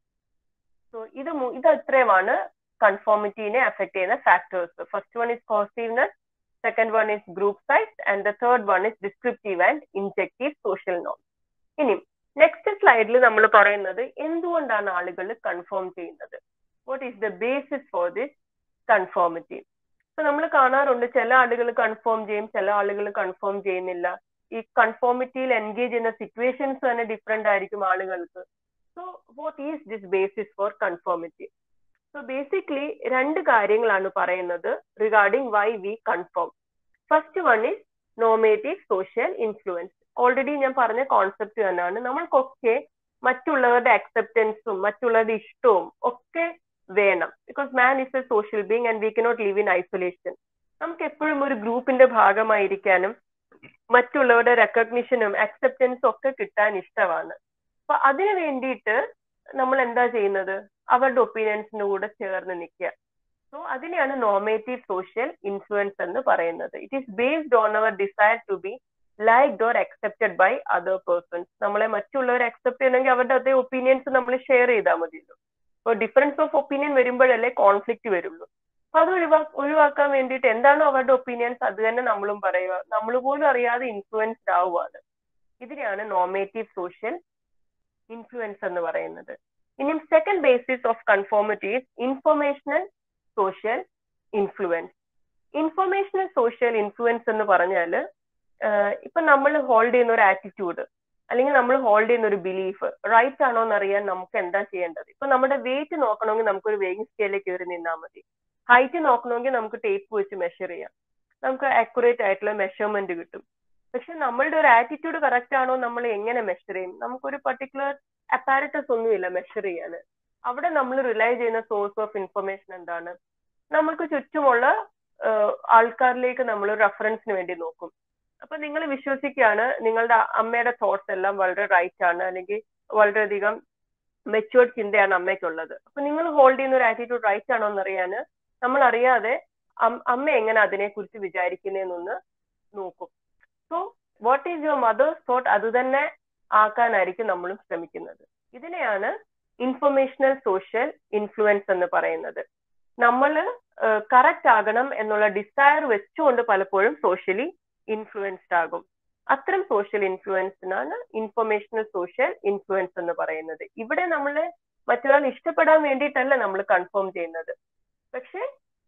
സോ ഇത് ഇത് ഇത്രയുമാണ് കൺഫോമിറ്റീനെ അഫക്ട് ചെയ്യുന്ന factors first one is positiveness second one is group size and the third one is descriptive and injunctive social norms ഇനി നെക്സ്റ്റ് സ്ലൈഡിൽ നമ്മൾ പറയുന്നത് എന്തുകൊണ്ടാണ് ആളുകൾ കൺഫേം ചെയ്യുന്നത് what is the basis for this conformity so നമ്മൾ കാണാറുണ്ട് ചില ആളുകൾ കൺഫേം ചെയ്യും ചില ആളുകൾ കൺഫേം ചെയ്യുന്നില്ല ഈ കൺഫോമിറ്റിയിൽ എൻഗേജ് ചെയ്യുന്ന സിറ്റുവേഷൻസ് തന്നെ ഡിഫറെന്റ് ആയിരിക്കും ആളുകൾക്ക് so what is this basis for conformity so basically രണ്ട് കാര്യങ്ങളാണ് പറയുന്നത് regarding why we confirm first one is normative social influence already ഞാൻ പറഞ്ഞ കോൺസെപ്റ്റ് തന്നെയാണ് നമ്മൾക്കൊക്കെ മറ്റുള്ളവരുടെ അക്സെപ്റ്റൻസും മറ്റുള്ളവരുടെ ഇഷ്ടവും ഒക്കെ വേണം because man is a social being and we cannot live in isolation നമുക്ക് എപ്പോഴും ഒരു ഗ്രൂപ്പിന്റെ ഭാഗമായിരിക്കാനും മറ്റുള്ളവരുടെ റെക്കഗ്നിഷനും അക്സെപ്റ്റൻസും ഒക്കെ കിട്ടാൻ ഇഷ്ടമാണ് അപ്പൊ അതിനു വേണ്ടിയിട്ട് നമ്മൾ എന്താ ചെയ്യുന്നത് അവരുടെ ഒപ്പീനിയൻസിന്റെ കൂടെ ചേർന്ന് നിൽക്കുക സോ അതിനെയാണ് നോമേറ്റീവ് സോഷ്യൽ ഇൻഫ്ലുവൻസ് എന്ന് പറയുന്നത് it is based on our desire to be liked or accepted by other persons നമ്മളെ മറ്റുള്ളവർ അക്സെപ്റ്റ് ചെയ്യണമെങ്കിൽ അവരുടെ അതേ ഒപ്പീനിയൻസ് നമ്മൾ ഷെയർ ചെയ്താൽ മതിയല്ലോ അപ്പോൾ ഡിഫറൻസ് ഓഫ് ഒപ്പീനിയൻ വരുമ്പോഴല്ലേ കോൺഫ്ലിക്റ്റ് വരുള്ളൂ അപ്പൊ അത് ഒഴിവാ ഒഴിവാക്കാൻ വേണ്ടിയിട്ട് എന്താണോ അവരുടെ ഒപ്പീനിയൻസ് അത് തന്നെ നമ്മളും പറയുക നമ്മൾ പോലും അറിയാതെ ഇൻഫ്ലുവൻസ്ഡ് ആവുകയാണ് ഇതിനെയാണ് നോമേറ്റീവ് സോഷ്യൽ ഇൻഫ്ലുവൻസ് എന്ന് പറയുന്നത് ഇനിയും second basis of conformity informational social influence informational social influence എന്ന് പറഞ്ഞാൽ ഇപ്പൊ നമ്മൾ ഹോൾഡ് ചെയ്യുന്ന ഒരു ആറ്റിറ്റ്യൂഡ് അല്ലെങ്കിൽ നമ്മൾ ഹോൾഡ് ചെയ്യുന്ന ഒരു ബിലീഫ് റൈറ്റ് ആണോ എന്ന് അറിയാൻ നമുക്ക് എന്താ ചെയ്യേണ്ടത് ഇപ്പൊ നമ്മുടെ വെയിറ്റ് നോക്കണമെങ്കിൽ നമുക്കൊരു വെയിങ് സ്കെയിലിൽ കയറി നിന്നാൽ മതി ഹൈറ്റ് നോക്കണമെങ്കിൽ നമുക്ക് ടേപ്പ് വെച്ച് മെഷർ ചെയ്യാം നമുക്ക് അക്യുറേറ്റ് ആയിട്ടുള്ള മെഷർമെന്റ് കിട്ടും പക്ഷെ നമ്മളുടെ ഒരു ആറ്റിറ്റ്യൂഡ് കറക്റ്റ് ആണോ നമ്മൾ എങ്ങനെ മെഷർ ചെയ്യും നമുക്കൊരു പർട്ടിക്കുലർ അപ്പാരറ്റസ് ഒന്നുമില്ല മെഷർ ചെയ്യാൻ അവിടെ നമ്മൾ റിലൈ ചെയ്യുന്ന സോഴ്സ് ഓഫ് ഇൻഫർമേഷൻ എന്താണ് നമുക്ക് ചുറ്റുമുള്ള ആൾക്കാരിലേക്ക് നമ്മൾ റെഫറൻസിന് വേണ്ടി നോക്കും അപ്പൊ നിങ്ങൾ വിശ്വസിക്കുകയാണ് നിങ്ങളുടെ അമ്മയുടെ തോട്ട്സ് എല്ലാം വളരെ റൈറ്റ് ആണ് അല്ലെങ്കിൽ വളരെയധികം മെച്ചുവേർഡ് ചിന്തയാണ് അമ്മയ്ക്കുള്ളത് അപ്പൊ നിങ്ങൾ ഹോൾഡ് ചെയ്യുന്ന ഒരു ആറ്റിറ്റ്യൂഡ് റൈറ്റ് ആണോ എന്നറിയാൻ നമ്മൾ അറിയാതെ അമ്മ എങ്ങനെ അതിനെക്കുറിച്ച് വിചാരിക്കുന്നതെന്നൊന്ന് നോക്കും so what is your mother's thought അത് തന്നെ ആക്കാനായിരിക്കും നമ്മളും ശ്രമിക്കുന്നത് ഇതിനെയാണ് ഇൻഫർമേഷണൽ സോഷ്യൽ ഇൻഫ്ലുവൻസ് എന്ന് പറയുന്നത് നമ്മൾ കറക്റ്റ് ആകണം എന്നുള്ള ഡിസയർ വെച്ചുകൊണ്ട് പലപ്പോഴും സോഷ്യലി ഇൻഫ്ലുവൻസ്ഡ് ആകും അത്തരം സോഷ്യൽ ഇൻഫ്ലുവൻസിനാണ് ഇൻഫർമേഷണൽ സോഷ്യൽ ഇൻഫ്ലുവൻസ് എന്ന് പറയുന്നത് ഇവിടെ നമ്മൾ മറ്റൊരാൾ ഇഷ്ടപ്പെടാൻ വേണ്ടിയിട്ടല്ല നമ്മൾ കൺഫേം ചെയ്യുന്നത് പക്ഷെ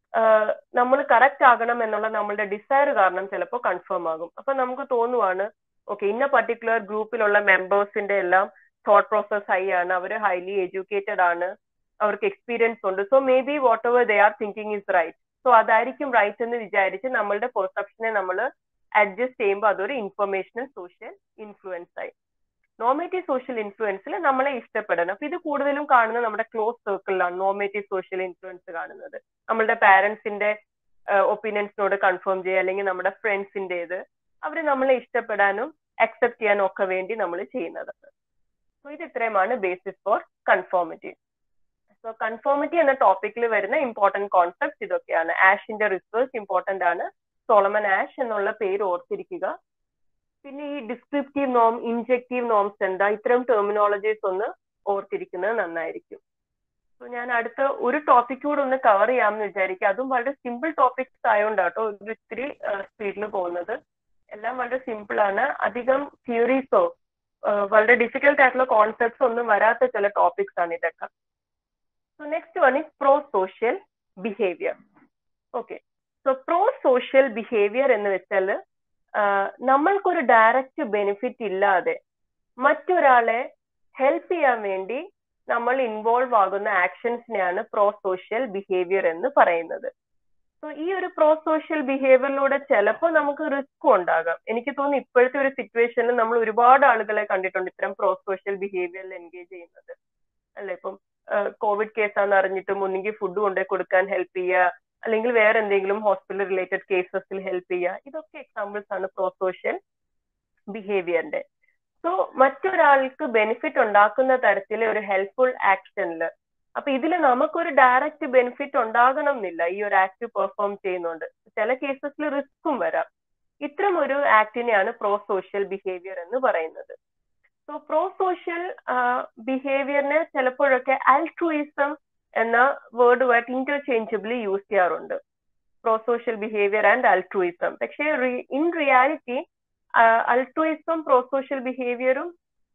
നമ്മൾ കറക്റ്റ് ആകണം എന്നുള്ള നമ്മളുടെ ഡിസയർ കാരണം ചിലപ്പോൾ കൺഫേം ആകും അപ്പൊ നമുക്ക് തോന്നുവാണ് ഓക്കെ ഇന്ന പർട്ടിക്കുലർ ഗ്രൂപ്പിലുള്ള മെമ്പേഴ്സിന്റെ എല്ലാം തോട്ട് പ്രോസസ് ഹൈ ആണ് അവർ ഹൈലി എഡ്യൂക്കേറ്റഡ് ആണ് അവർക്ക് എക്സ്പീരിയൻസ് ഉണ്ട് so maybe whatever they are thinking is right so അതായിരിക്കും റൈറ്റ് എന്ന് വിചാരിച്ച് നമ്മളുടെ പെർസെപ്ഷനെ നമ്മൾ അഡ്ജസ്റ്റ് ചെയ്യുമ്പോൾ അതൊരു ഇൻഫർമേഷണൽ സോഷ്യൽ ഇൻഫ്ലുവൻസ് ആയി നോമേറ്റീവ് സോഷ്യൽ ഇൻഫ്ലുവൻസിൽ നമ്മളെ ഇഷ്ടപ്പെടണം അപ്പൊ ഇത് കൂടുതലും കാണുന്നത് നമ്മുടെ ക്ലോസ് സർക്കിളിലാണ് നോമേറ്റീവ് സോഷ്യൽ ഇൻഫ്ലുവൻസ് കാണുന്നത് നമ്മളുടെ പാരന്റ്സിന്റെ ഒപ്പീനിയൻസിനോട് കൺഫേം ചെയ്യുക അല്ലെങ്കിൽ നമ്മുടെ ഫ്രണ്ട്സിൻ്റെത് അവർ നമ്മളെ ഇഷ്ടപ്പെടാനും അക്സെപ്റ്റ് ചെയ്യാനും ഒക്കെ വേണ്ടി നമ്മൾ ചെയ്യുന്നത് സോ ഇത് ഇത്രയുമാണ് basis for conformity so conformity എന്ന ടോപ്പിക്കിൽ വരുന്ന ഇമ്പോർട്ടന്റ് കോൺസെപ്റ്റ് ഇതൊക്കെയാണ് ആഷിന്റെ റിസർച്ച് ഇമ്പോർട്ടന്റ് ആണ് സോളമൻ ആഷ് എന്നുള്ള പേര് ഓർത്തിരിക്കുക പിന്നെ ഈ ഡിസ്ക്രിപ്റ്റീവ് നോം ഇൻജക്റ്റീവ് നോംസ് എന്താ ഇത്തരം ടെർമിനോളജീസ് ഒന്ന് ഓർത്തിരിക്കുന്നത് നന്നായിരിക്കും സോ ഞാൻ അടുത്ത ഒരു ടോപ്പിക് കൂടെ ഒന്ന് കവർ ചെയ്യാമെന്ന് വിചാരിക്കുക അതും വളരെ സിമ്പിൾ ടോപ്പിക്സ് ആയതുകൊണ്ടാട്ടോ ഒരു ഇത്തിരി സ്പീഡിൽ പോകുന്നത് എല്ലാം വളരെ സിമ്പിൾ ആണ് അധികം തിയറീസോ വളരെ ഡിഫിക്കൽട്ട് ആയിട്ടുള്ള കോൺസെപ്റ്റ്സ് ഒന്നും വരാത്ത ചില ടോപ്പിക്സ് ആണ് ഇതൊക്കെ so next one is prosocial behaviour okay so prosocial behaviour എന്ന് വെച്ചാൽ നമ്മൾക്കൊരു ഡയറക്റ്റ് ബെനിഫിറ്റ് ഇല്ലാതെ മറ്റൊരാളെ ഹെൽപ്പ് ചെയ്യാൻ വേണ്ടി നമ്മൾ ഇൻവോൾവ് ആകുന്ന ആക്ഷൻസിനെയാണ് പ്രോ സോഷ്യൽ ബിഹേവിയർ എന്ന് പറയുന്നത് സോ ഈ ഒരു പ്രോ സോഷ്യൽ ബിഹേവിയറിലൂടെ ചിലപ്പോൾ നമുക്ക് റിസ്ക് ഉണ്ടാകാം എനിക്ക് തോന്നുന്നു ഇപ്പോഴത്തെ ഒരു സിറ്റുവേഷനിൽ നമ്മൾ ഒരുപാട് ആളുകളെ കണ്ടിട്ടുണ്ട് ഇത്തരം പ്രോ സോഷ്യൽ ബിഹേവിയറിൽ എൻഗേജ് ചെയ്യുന്നത് അല്ലെ ഇപ്പം കോവിഡ് കേസാന്ന് അറിഞ്ഞിട്ടും ഒന്നുകിൽ ഫുഡ് കൊണ്ടുപോയി കൊടുക്കാൻ ഹെൽപ്പ് ചെയ്യുക അല്ലെങ്കിൽ വേറെ എന്തെങ്കിലും ഹോസ്പിറ്റൽ റിലേറ്റഡ് കേസസിൽ ഹെൽപ്പ് ചെയ്യുക ഇതൊക്കെ എക്സാമ്പിൾസ് ആണ് പ്രോ സോഷ്യൽ ബിഹേവിയറിന്റെ സോ മറ്റൊരാൾക്ക് ബെനിഫിറ്റ് ഉണ്ടാക്കുന്ന തരത്തിലെ ഒരു ഹെൽപ്ഫുൾ ആക്ഷനിൽ അപ്പൊ ഇതിൽ നമുക്കൊരു ഡയറക്റ്റ് ബെനിഫിറ്റ് ഉണ്ടാകണം എന്നില്ല ഈ ഒരു ആക്ട് പെർഫോം ചെയ്യുന്നുണ്ട് ചില കേസസിൽ റിസ്ക്കും വരാം ഇത്തരം ഒരു ആക്ടിനെയാണ് പ്രോ സോഷ്യൽ ബിഹേവിയർ എന്ന് പറയുന്നത് സോ പ്രോ സോഷ്യൽ ബിഹേവിയറിനെ ചിലപ്പോഴൊക്കെ ആൽട്രൂയിസം എന്ന വേർഡുമായിട്ട് ഇന്റർചേഞ്ചബിളി യൂസ് ചെയ്യാറുണ്ട് prosocial behaviour and altruism പക്ഷേ in reality altruism prosocial ബിഹേവിയറും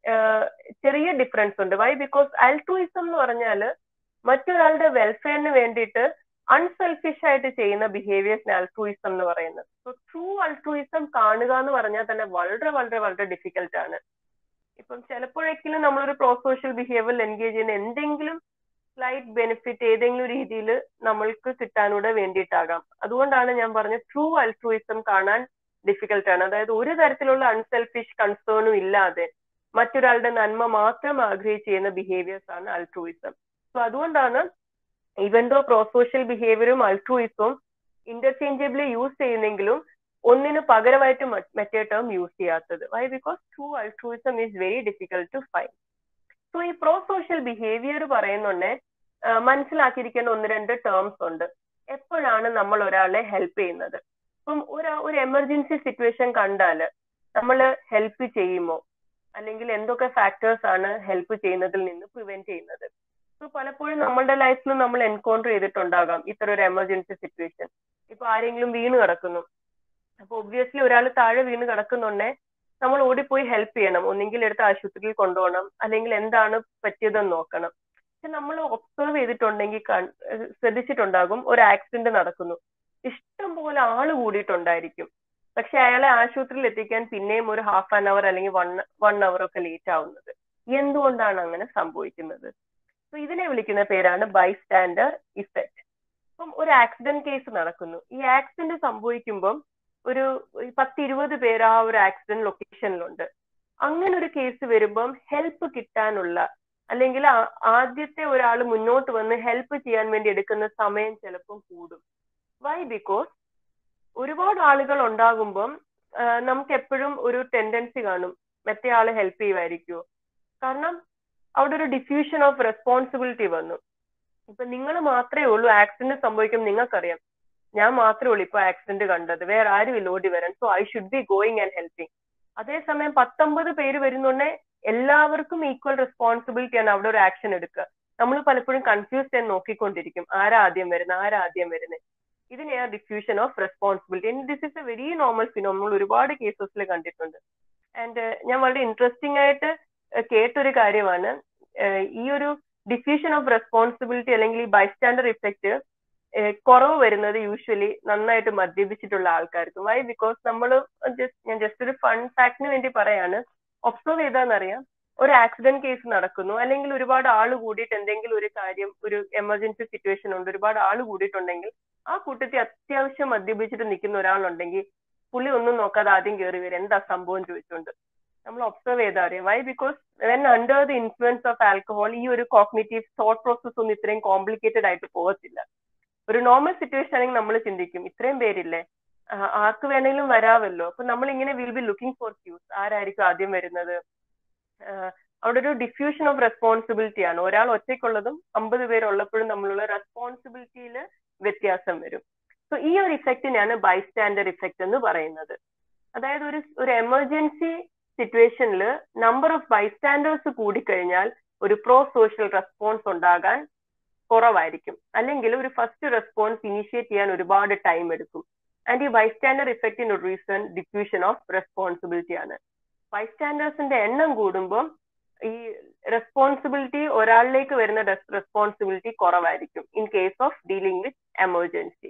ചെറിയ ഡിഫറൻസ് ഉണ്ട് വൈ ബിക്കോസ് അൾട്രൂയിസം എന്ന് പറഞ്ഞാൽ മറ്റൊരാളുടെ വെൽഫെയറിന് വേണ്ടിയിട്ട് അൺസെൽഫിഷ് ആയിട്ട് ചെയ്യുന്ന ബിഹേവിയേഴ്സിന് അൾട്രൂയിസം എന്ന് പറയുന്നത് സോ ട്രൂ അൾട്രൂയിസം കാണുക എന്ന് പറഞ്ഞാൽ തന്നെ വളരെ വളരെ വളരെ ഡിഫിക്കൽട്ട് ആണ് ഇപ്പം ചിലപ്പോഴെങ്കിലും നമ്മളൊരു പ്രോ സോഷ്യൽ ബിഹേവിയറിൽ എൻഗേജ് ചെയ്യുന്ന എന്തെങ്കിലും സ്ലൈറ്റ് ബെനിഫിറ്റ് ഏതെങ്കിലും രീതിയിൽ നമ്മൾക്ക് കിട്ടാനൂടെ വേണ്ടിയിട്ടാകാം അതുകൊണ്ടാണ് ഞാൻ പറഞ്ഞത് ട്രൂ അൾട്രൂയിസം കാണാൻ ഡിഫിക്കൽട്ട് ആണ് അതായത് ഒരു തരത്തിലുള്ള അൺസെൽഫിഷ് കൺസേണും ഇല്ലാതെ മറ്റൊരാളുടെ നന്മ മാത്രം ആഗ്രഹിച്ച് ചെയ്യുന്ന ബിഹേവിയേഴ്സ് ആണ് അൾട്രൂയിസം സോ അതുകൊണ്ടാണ് ഈവൻ ദോ പ്രോസോഷ്യൽ ബിഹേവിയറും അൾട്രൂയിസവും ഇന്റർചേഞ്ചബിളി യൂസ് ചെയ്യുന്നെങ്കിലും ഒന്നിന് പകരമായിട്ട് മറ്റേ ടേം യൂസ് ചെയ്യാത്തത് why because true altruism is very difficult to find so ഈ പ്രോ സോഷ്യൽ ബിഹേവിയർ പറയുന്നുണ്ടെ മനസ്സിലാക്കിയിരിക്കേണ്ട ഒന്ന് രണ്ട് ടേംസ് ഉണ്ട് എപ്പോഴാണ് നമ്മൾ ഒരാളെ ഹെൽപ്പ് ചെയ്യുന്നത് ഇപ്പം ഒരു ഒരു എമർജൻസി സിറ്റുവേഷൻ കണ്ടാൽ നമ്മൾ ഹെൽപ്പ് ചെയ്യുമോ അല്ലെങ്കിൽ എന്തൊക്കെ ഫാക്ടേഴ്സ് ആണ് ഹെൽപ്പ് ചെയ്യുന്നതിൽ നിന്ന് പ്രിവെന്റ് ചെയ്യുന്നത് സോ പലപ്പോഴും നമ്മളുടെ ലൈഫിൽ നമ്മൾ എൻകൗണ്ടർ ചെയ്തിട്ടുണ്ടാകാം ഇത്ര ഒരു എമർജൻസി സിറ്റുവേഷൻ ഇപ്പൊ ആരെങ്കിലും വീണ് കിടക്കുന്നു അപ്പൊ ഒബ്വിയസ്ലി ഒരാൾ താഴെ വീണ് കിടക്കുന്നുണ്ടെ നമ്മൾ ഓടിപ്പോയി ഹെൽപ്പ് ചെയ്യണം ഒന്നെങ്കിൽ എടുത്ത് ആശുപത്രിയിൽ കൊണ്ടുപോകണം അല്ലെങ്കിൽ എന്താണ് പറ്റിയതെന്ന് നോക്കണം പക്ഷെ നമ്മൾ ഒബ്സർവ് ചെയ്തിട്ടുണ്ടെങ്കിൽ ശ്രദ്ധിച്ചിട്ടുണ്ടാകും ഒരു ആക്സിഡന്റ് നടക്കുന്നു ഇഷ്ടം പോലെ ആള് കൂടിയിട്ടുണ്ടായിരിക്കും പക്ഷെ അയാളെ ആശുപത്രിയിൽ എത്തിക്കാൻ പിന്നെയും ഒരു ഹാഫ് ആൻ അവർ അല്ലെങ്കിൽ വൺ വൺ അവർ ഒക്കെ ലേറ്റ് ആവുന്നത് എന്തുകൊണ്ടാണ് അങ്ങനെ സംഭവിക്കുന്നത് സോ ഇതിനെ വിളിക്കുന്ന പേരാണ് ബൈസ്റ്റാൻഡർ ഇഫക്റ്റ് ഇപ്പം ഒരു ആക്സിഡന്റ് കേസ് നടക്കുന്നു ഈ ആക്സിഡന്റ് സംഭവിക്കുമ്പം ഒരു പത്ത് ഇരുപത് പേര് ആ ഒരു ആക്സിഡന്റ് ലൊക്കേഷനിലുണ്ട് അങ്ങനെ ഒരു കേസ് വരുമ്പം ഹെൽപ്പ് കിട്ടാനുള്ള അല്ലെങ്കിൽ ആദ്യത്തെ ഒരാൾ മുന്നോട്ട് വന്ന് ഹെൽപ്പ് ചെയ്യാൻ വേണ്ടി എടുക്കുന്ന സമയം ചിലപ്പം കൂടും വൈ ബിക്കോസ് ഒരുപാട് ആളുകൾ ഉണ്ടാകുമ്പം നമുക്ക് എപ്പോഴും ഒരു ടെൻഡൻസി കാണും മറ്റേ ആള് ഹെൽപ്പ് ചെയ്യുമായിരിക്കുമോ കാരണം അവിടെ ഒരു ഡിഫ്യൂഷൻ ഓഫ് റെസ്പോൺസിബിലിറ്റി വന്നു ഇപ്പൊ നിങ്ങൾ മാത്രമേ ഉള്ളൂ ആക്സിഡന്റ് സംഭവിക്കും നിങ്ങൾക്കറിയാം ഞാൻ മാത്രമേ ഉള്ളൂ ഇപ്പൊ ആക്സിഡന്റ് കണ്ടത് വേറെ ആരുമില്ല ഓടി വരാൻ so I should be going and helping അതേസമയം പത്തൊമ്പത് പേര് വരുന്നുണ്ടെ എല്ലാവർക്കും ഈക്വൽ റെസ്പോൺസിബിലിറ്റി ആണ് അവിടെ ഒരു ആക്ഷൻ എടുക്കുക നമ്മൾ പലപ്പോഴും കൺഫ്യൂസ് ചെയ്യാൻ നോക്കിക്കൊണ്ടിരിക്കും ആരാ ആദ്യം വരുന്നത് ആരാ ആദ്യം വരുന്നത് ഇതിനെയാണ് diffusion of responsibility and this is a very normal ഫിനോ നമ്മൾ ഒരുപാട് കേസസിൽ കണ്ടിട്ടുണ്ട് ആൻഡ് ഞാൻ വളരെ ഇൻട്രസ്റ്റിംഗ് ആയിട്ട് കേട്ടൊരു കാര്യമാണ് ഈ ഒരു ഡിഫ്യൂഷൻ ഓഫ് റെസ്പോൺസിബിലിറ്റി അല്ലെങ്കിൽ ഈ ബൈസ്റ്റാൻഡർ ഇഫക്റ്റ് കുറവ് വരുന്നത് യൂഷ്വലി നന്നായിട്ട് മദ്യപിച്ചിട്ടുള്ള ആൾക്കാർക്ക് വൈ ബിക്കോസ് നമ്മൾ ഞാൻ ജസ്റ്റ് ഒരു ഫൺ ഫാക്ടിന് വേണ്ടി പറയാണ് ഒബ്സർവ് ചെയ്താന്നറിയാം ഒരു ആക്സിഡന്റ് കേസ് നടക്കുന്നു അല്ലെങ്കിൽ ഒരുപാട് ആൾ കൂടിയിട്ട് എന്തെങ്കിലും ഒരു കാര്യം ഒരു എമർജൻസി സിറ്റുവേഷൻ ഉണ്ട് ഒരുപാട് ആൾ കൂടിയിട്ടുണ്ടെങ്കിൽ ആ കൂട്ടത്തിൽ അത്യാവശ്യം മദ്യപിച്ചിട്ട് നിൽക്കുന്ന ഒരാളുണ്ടെങ്കിൽ പുള്ളി ഒന്നും നോക്കാതെ ആദ്യം കയറി വരും എന്താ സംഭവം ചോദിച്ചുകൊണ്ട് നമ്മൾ ഒബ്സർവ് ചെയ്താൽ അറിയാം why because when under the influence of alcohol ഈ ഒരു കോഗ്നേറ്റീവ് തോട്ട് പ്രോസസ് ഒന്നും ഇത്രയും കോംപ്ലിക്കേറ്റഡ് ആയിട്ട് പോകത്തില്ല ഒരു നോർമൽ സിറ്റുവേഷൻ ആണെങ്കിൽ നമ്മൾ ചിന്തിക്കും ഇത്രയും പേരില്ലേ ആർക്ക് വേണമെങ്കിലും വരാമല്ലോ അപ്പൊ നമ്മൾ ഇങ്ങനെ will be looking for cues ആരായിരിക്കും ആദ്യം വരുന്നത് അവിടെ ഒരു ഡിഫ്യൂഷൻ ഓഫ് റെസ്പോൺസിബിലിറ്റി ആണ് ഒരാൾ ഒറ്റയ്ക്കുള്ളതും അമ്പത് പേരുള്ളപ്പോഴും നമ്മളുള്ള റെസ്പോൺസിബിലിറ്റിയിൽ വ്യത്യാസം വരും സോ ഈ ഒരു ഇഫക്റ്റിനെയാണ് ബൈസ്റ്റാൻഡർ ഇഫക്റ്റ് എന്ന് പറയുന്നത് അതായത് ഒരു ഒരു എമർജൻസി സിറ്റുവേഷനിൽ നമ്പർ ഓഫ് ബൈസ്റ്റാൻഡേഴ്സ് കൂടിക്കഴിഞ്ഞാൽ ഒരു പ്രോ സോഷ്യൽ റെസ്പോൺസ് ഉണ്ടാകാൻ കുറവായിരിക്കും അല്ലെങ്കിൽ ഒരു ഫസ്റ്റ് റെസ്പോൺസ് ഇനിഷ്യേറ്റ് ചെയ്യാൻ ഒരുപാട് ടൈം എടുക്കും ആൻഡ് ഈ ബൈസ്റ്റാൻഡർ ഇഫക്റ്റിന് ഒരു റീസൺ ഡിഫ്യൂഷൻ ഓഫ് റെസ്പോൺസിബിലിറ്റി ആണ് ബൈസ്റ്റാൻഡേഴ്സിന്റെ എണ്ണം കൂടുമ്പോൾ ഈ റെസ്പോൺസിബിലിറ്റി ഒരാളിലേക്ക് വരുന്ന റെസ്പോൺസിബിലിറ്റി കുറവായിരിക്കും in case of dealing with emergency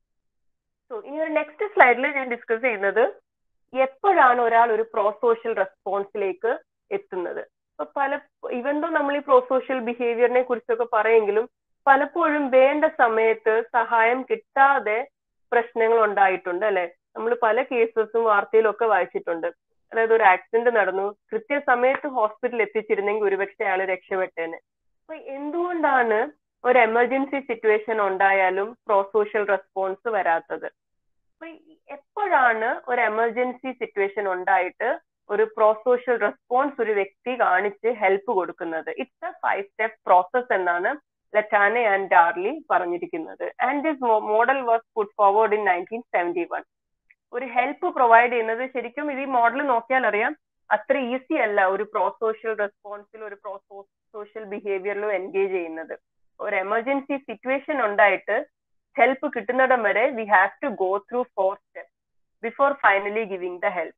so ഇനി ഒരു നെക്സ്റ്റ് സ്ലൈഡിൽ ഞാൻ ഡിസ്കസ് ചെയ്യുന്നത് എപ്പോഴാണ് ഒരാൾ ഒരു പ്രോ സോഷ്യൽ റെസ്പോൺസിലേക്ക് എത്തുന്നത് ഇപ്പൊ പല ഇവൻ ദോ നമ്മൾ ഈ പ്രോ സോഷ്യൽ ബിഹേവിയറിനെ കുറിച്ചൊക്കെ പറയെങ്കിലും പലപ്പോഴും വേണ്ട സമയത്ത് സഹായം കിട്ടാതെ പ്രശ്നങ്ങൾ ഉണ്ടായിട്ടുണ്ട് അല്ലെ നമ്മൾ പല കേസസും വാർത്തയിലും ഒക്കെ വായിച്ചിട്ടുണ്ട് അതായത് ഒരു ആക്സിഡന്റ് നടന്നു കൃത്യസമയത്ത് ഹോസ്പിറ്റലിൽ എത്തിച്ചിരുന്നെങ്കിൽ ഒരുപക്ഷെ അയാൾ രക്ഷപ്പെട്ടേനെ അപ്പൊ എന്തുകൊണ്ടാണ് ഒരു എമർജൻസി സിറ്റുവേഷൻ ഉണ്ടായാലും പ്രോ സോഷ്യൽ റെസ്പോൺസ് വരാത്തത് അപ്പൊ എപ്പോഴാണ് ഒരു എമർജൻസി സിറ്റുവേഷൻ ഉണ്ടായിട്ട് ഒരു പ്രോ സോഷ്യൽ റെസ്പോൺസ് ഒരു വ്യക്തി കാണിച്ച് ഹെൽപ്പ് കൊടുക്കുന്നത് it's a five step process എന്നാണ് ലറ്റാനെ ആൻഡ് ഡാർലി പറഞ്ഞിരിക്കുന്നത് and this model was put forward in nineteen seventy one ഒരു ഹെൽപ്പ് പ്രൊവൈഡ് ചെയ്യുന്നത് ശരിക്കും ഇത് ഈ മോഡൽ നോക്കിയാൽ അറിയാം അത്ര ഈസി അല്ല ഒരു പ്രോ സോഷ്യൽ റെസ്പോൺസിൽ ഒരു പ്രോ സോഷ്യൽ ബിഹേവിയറിലും എൻഗേജ് ചെയ്യുന്നത് ഒരു എമർജൻസി സിറ്റുവേഷൻ ഉണ്ടായിട്ട് ഹെൽപ്പ് കിട്ടുന്നിടം വരെ we have to go through four step before finally giving the help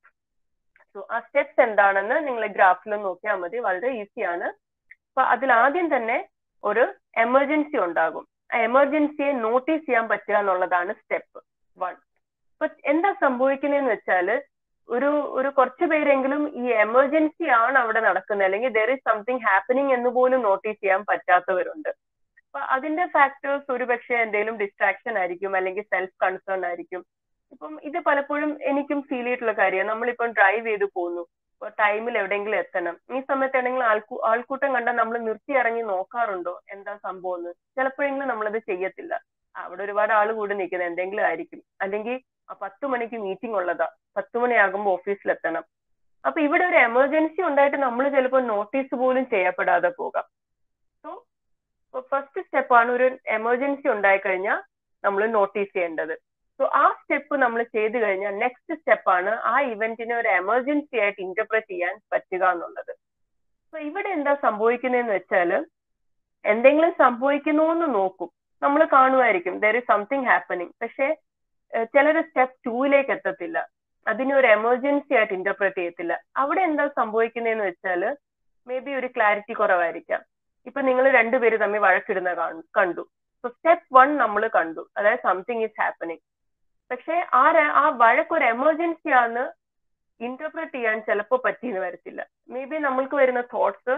so ആ സ്റ്റെപ്സ് എന്താണെന്ന് നിങ്ങൾ ഗ്രാഫിൽ നോക്കിയാൽ മതി വളരെ ഈസിയാണ് അപ്പൊ അതിൽ ആദ്യം തന്നെ ഒരു എമർജൻസി ഉണ്ടാകും ആ എമർജൻസിയെ നോട്ടീസ് ചെയ്യാൻ പറ്റുക എന്നുള്ളതാണ് സ്റ്റെപ്പ് വൺ ഇപ്പൊ എന്താ സംഭവിക്കുന്നതെന്ന് വെച്ചാൽ ഒരു ഒരു കുറച്ച് പേരെങ്കിലും ഈ എമർജൻസി ആണ് അവിടെ നടക്കുന്നത് അല്ലെങ്കിൽ ദർ ഇസ് സംതിങ് ഹാപ്പനിങ് എന്ന് പോലും നോട്ടീസ് ചെയ്യാൻ പറ്റാത്തവരുണ്ട് അപ്പൊ അതിന്റെ ഫാക്ടേഴ്സ് ഒരുപക്ഷെ എന്തെങ്കിലും ഡിസ്ട്രാക്ഷൻ ആയിരിക്കും അല്ലെങ്കിൽ സെൽഫ് കൺസേൺ ആയിരിക്കും ഇപ്പം ഇത് പലപ്പോഴും എനിക്കും ഫീൽ ചെയ്തിട്ടുള്ള കാര്യമാണ് നമ്മളിപ്പം ഡ്രൈവ് ചെയ്ത് പോകുന്നു ഇപ്പൊ ടൈമിൽ എവിടെയെങ്കിലും എത്തണം ഈ സമയത്ത് എവിടെയെങ്കിലും ആൾക്കൂ ആൾക്കൂട്ടം കണ്ടാൽ നമ്മൾ നിർത്തി ഇറങ്ങി നോക്കാറുണ്ടോ എന്താ സംഭവം എന്ന് ചിലപ്പോഴെങ്കിലും നമ്മളത് ചെയ്യത്തില്ല അവിടെ ഒരുപാട് ആൾ കൂടി നിൽക്കുന്നത് എന്തെങ്കിലും ആയിരിക്കും അല്ലെങ്കിൽ പത്ത് മണിക്ക് മീറ്റിംഗ് ഉള്ളതാ പത്ത് മണിയാകുമ്പോൾ ഓഫീസിൽ എത്തണം അപ്പൊ ഇവിടെ ഒരു എമർജൻസി ഉണ്ടായിട്ട് നമ്മൾ ചിലപ്പോൾ നോട്ടീസ് പോലും ചെയ്യപ്പെടാതെ പോകാം സോ ഫസ്റ്റ് സ്റ്റെപ്പാണ് ഒരു എമർജൻസി ഉണ്ടായി കഴിഞ്ഞാൽ നമ്മൾ നോട്ടീസ് ചെയ്യേണ്ടത് സോ ആ സ്റ്റെപ്പ് നമ്മൾ ചെയ്തു കഴിഞ്ഞാൽ നെക്സ്റ്റ് സ്റ്റെപ്പാണ് ആ ഇവന്റിനെ ഒരു എമർജൻസി ആയിട്ട് ഇന്റർപ്രറ്റ് ചെയ്യാൻ പറ്റുക എന്നുള്ളത് സോ ഇവിടെ എന്താ സംഭവിക്കുന്നതെന്ന് വെച്ചാൽ എന്തെങ്കിലും സംഭവിക്കുന്നു എന്ന് നോക്കും നമ്മൾ കാണുമായിരിക്കും ദർ ഇസ് സംതിങ് ഹാപ്പനിങ് പക്ഷേ ചിലർ സ്റ്റെപ്പ് ടൂയിലേക്ക് എത്തത്തില്ല അതിനെ ഒരു എമർജൻസി ആയിട്ട് ഇന്റർപ്രറ്റ് ചെയ്യത്തില്ല അവിടെ എന്താ സംഭവിക്കുന്നതെന്ന് വെച്ചാൽ മേ ബി ഒരു ക്ലാരിറ്റി കുറവായിരിക്കാം ഇപ്പൊ നിങ്ങൾ രണ്ടുപേര് തമ്മിൽ വഴക്കിടുന്ന കണ്ടു സോ സ്റ്റെപ്പ് വൺ നമ്മൾ കണ്ടു അതായത് സംതിങ് ഈസ് ഹാപ്പനിങ് പക്ഷെ ആ ആ വഴക്ക് ഒരു എമർജൻസി ആണ് ഇന്റർപ്രറ്റ് ചെയ്യാൻ ചിലപ്പോൾ പറ്റിയെന്ന് വരത്തില്ല മേ ബി നമ്മൾക്ക് വരുന്ന തോട്ട്സ്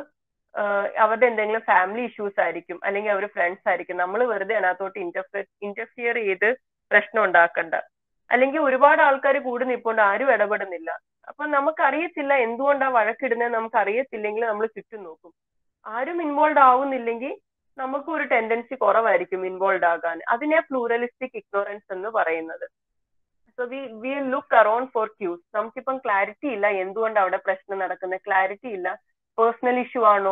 അവരുടെ എന്തെങ്കിലും ഫാമിലി ഇഷ്യൂസ് ആയിരിക്കും അല്ലെങ്കിൽ അവർ ഫ്രണ്ട്സ് ആയിരിക്കും നമ്മൾ വെറുതെ അതിനകത്തോട്ട് ഇന്റർഫിയർ ഇന്റർഫിയർ ചെയ്ത് പ്രശ്നം ഉണ്ടാക്കണ്ട അല്ലെങ്കിൽ ഒരുപാട് ആൾക്കാർ കൂടി നിൽപ്പുണ്ട് ആരും ഇടപെടുന്നില്ല അപ്പൊ നമുക്കറിയത്തില്ല എന്തുകൊണ്ടാ വഴക്കിടുന്നത് നമുക്ക് അറിയത്തില്ലെങ്കിൽ നമ്മൾ ചുറ്റും നോക്കും ആരും ഇൻവോൾവ് ആവുന്നില്ലെങ്കിൽ നമുക്ക് ഒരു ടെൻഡൻസി കുറവായിരിക്കും ഇൻവോൾവ് ആകാൻ അതിനെ പ്ലൂറലിസ്റ്റിക് ഇഗ്നോറൻസ് എന്ന് പറയുന്നത് so we we look around for cues നമുക്കിപ്പം ക്ലാരിറ്റി ഇല്ല എന്തുകൊണ്ട് അവിടെ പ്രശ്നം നടക്കുന്നത് ക്ലാരിറ്റി ഇല്ല പേഴ്സണൽ ഇഷ്യൂ ആണോ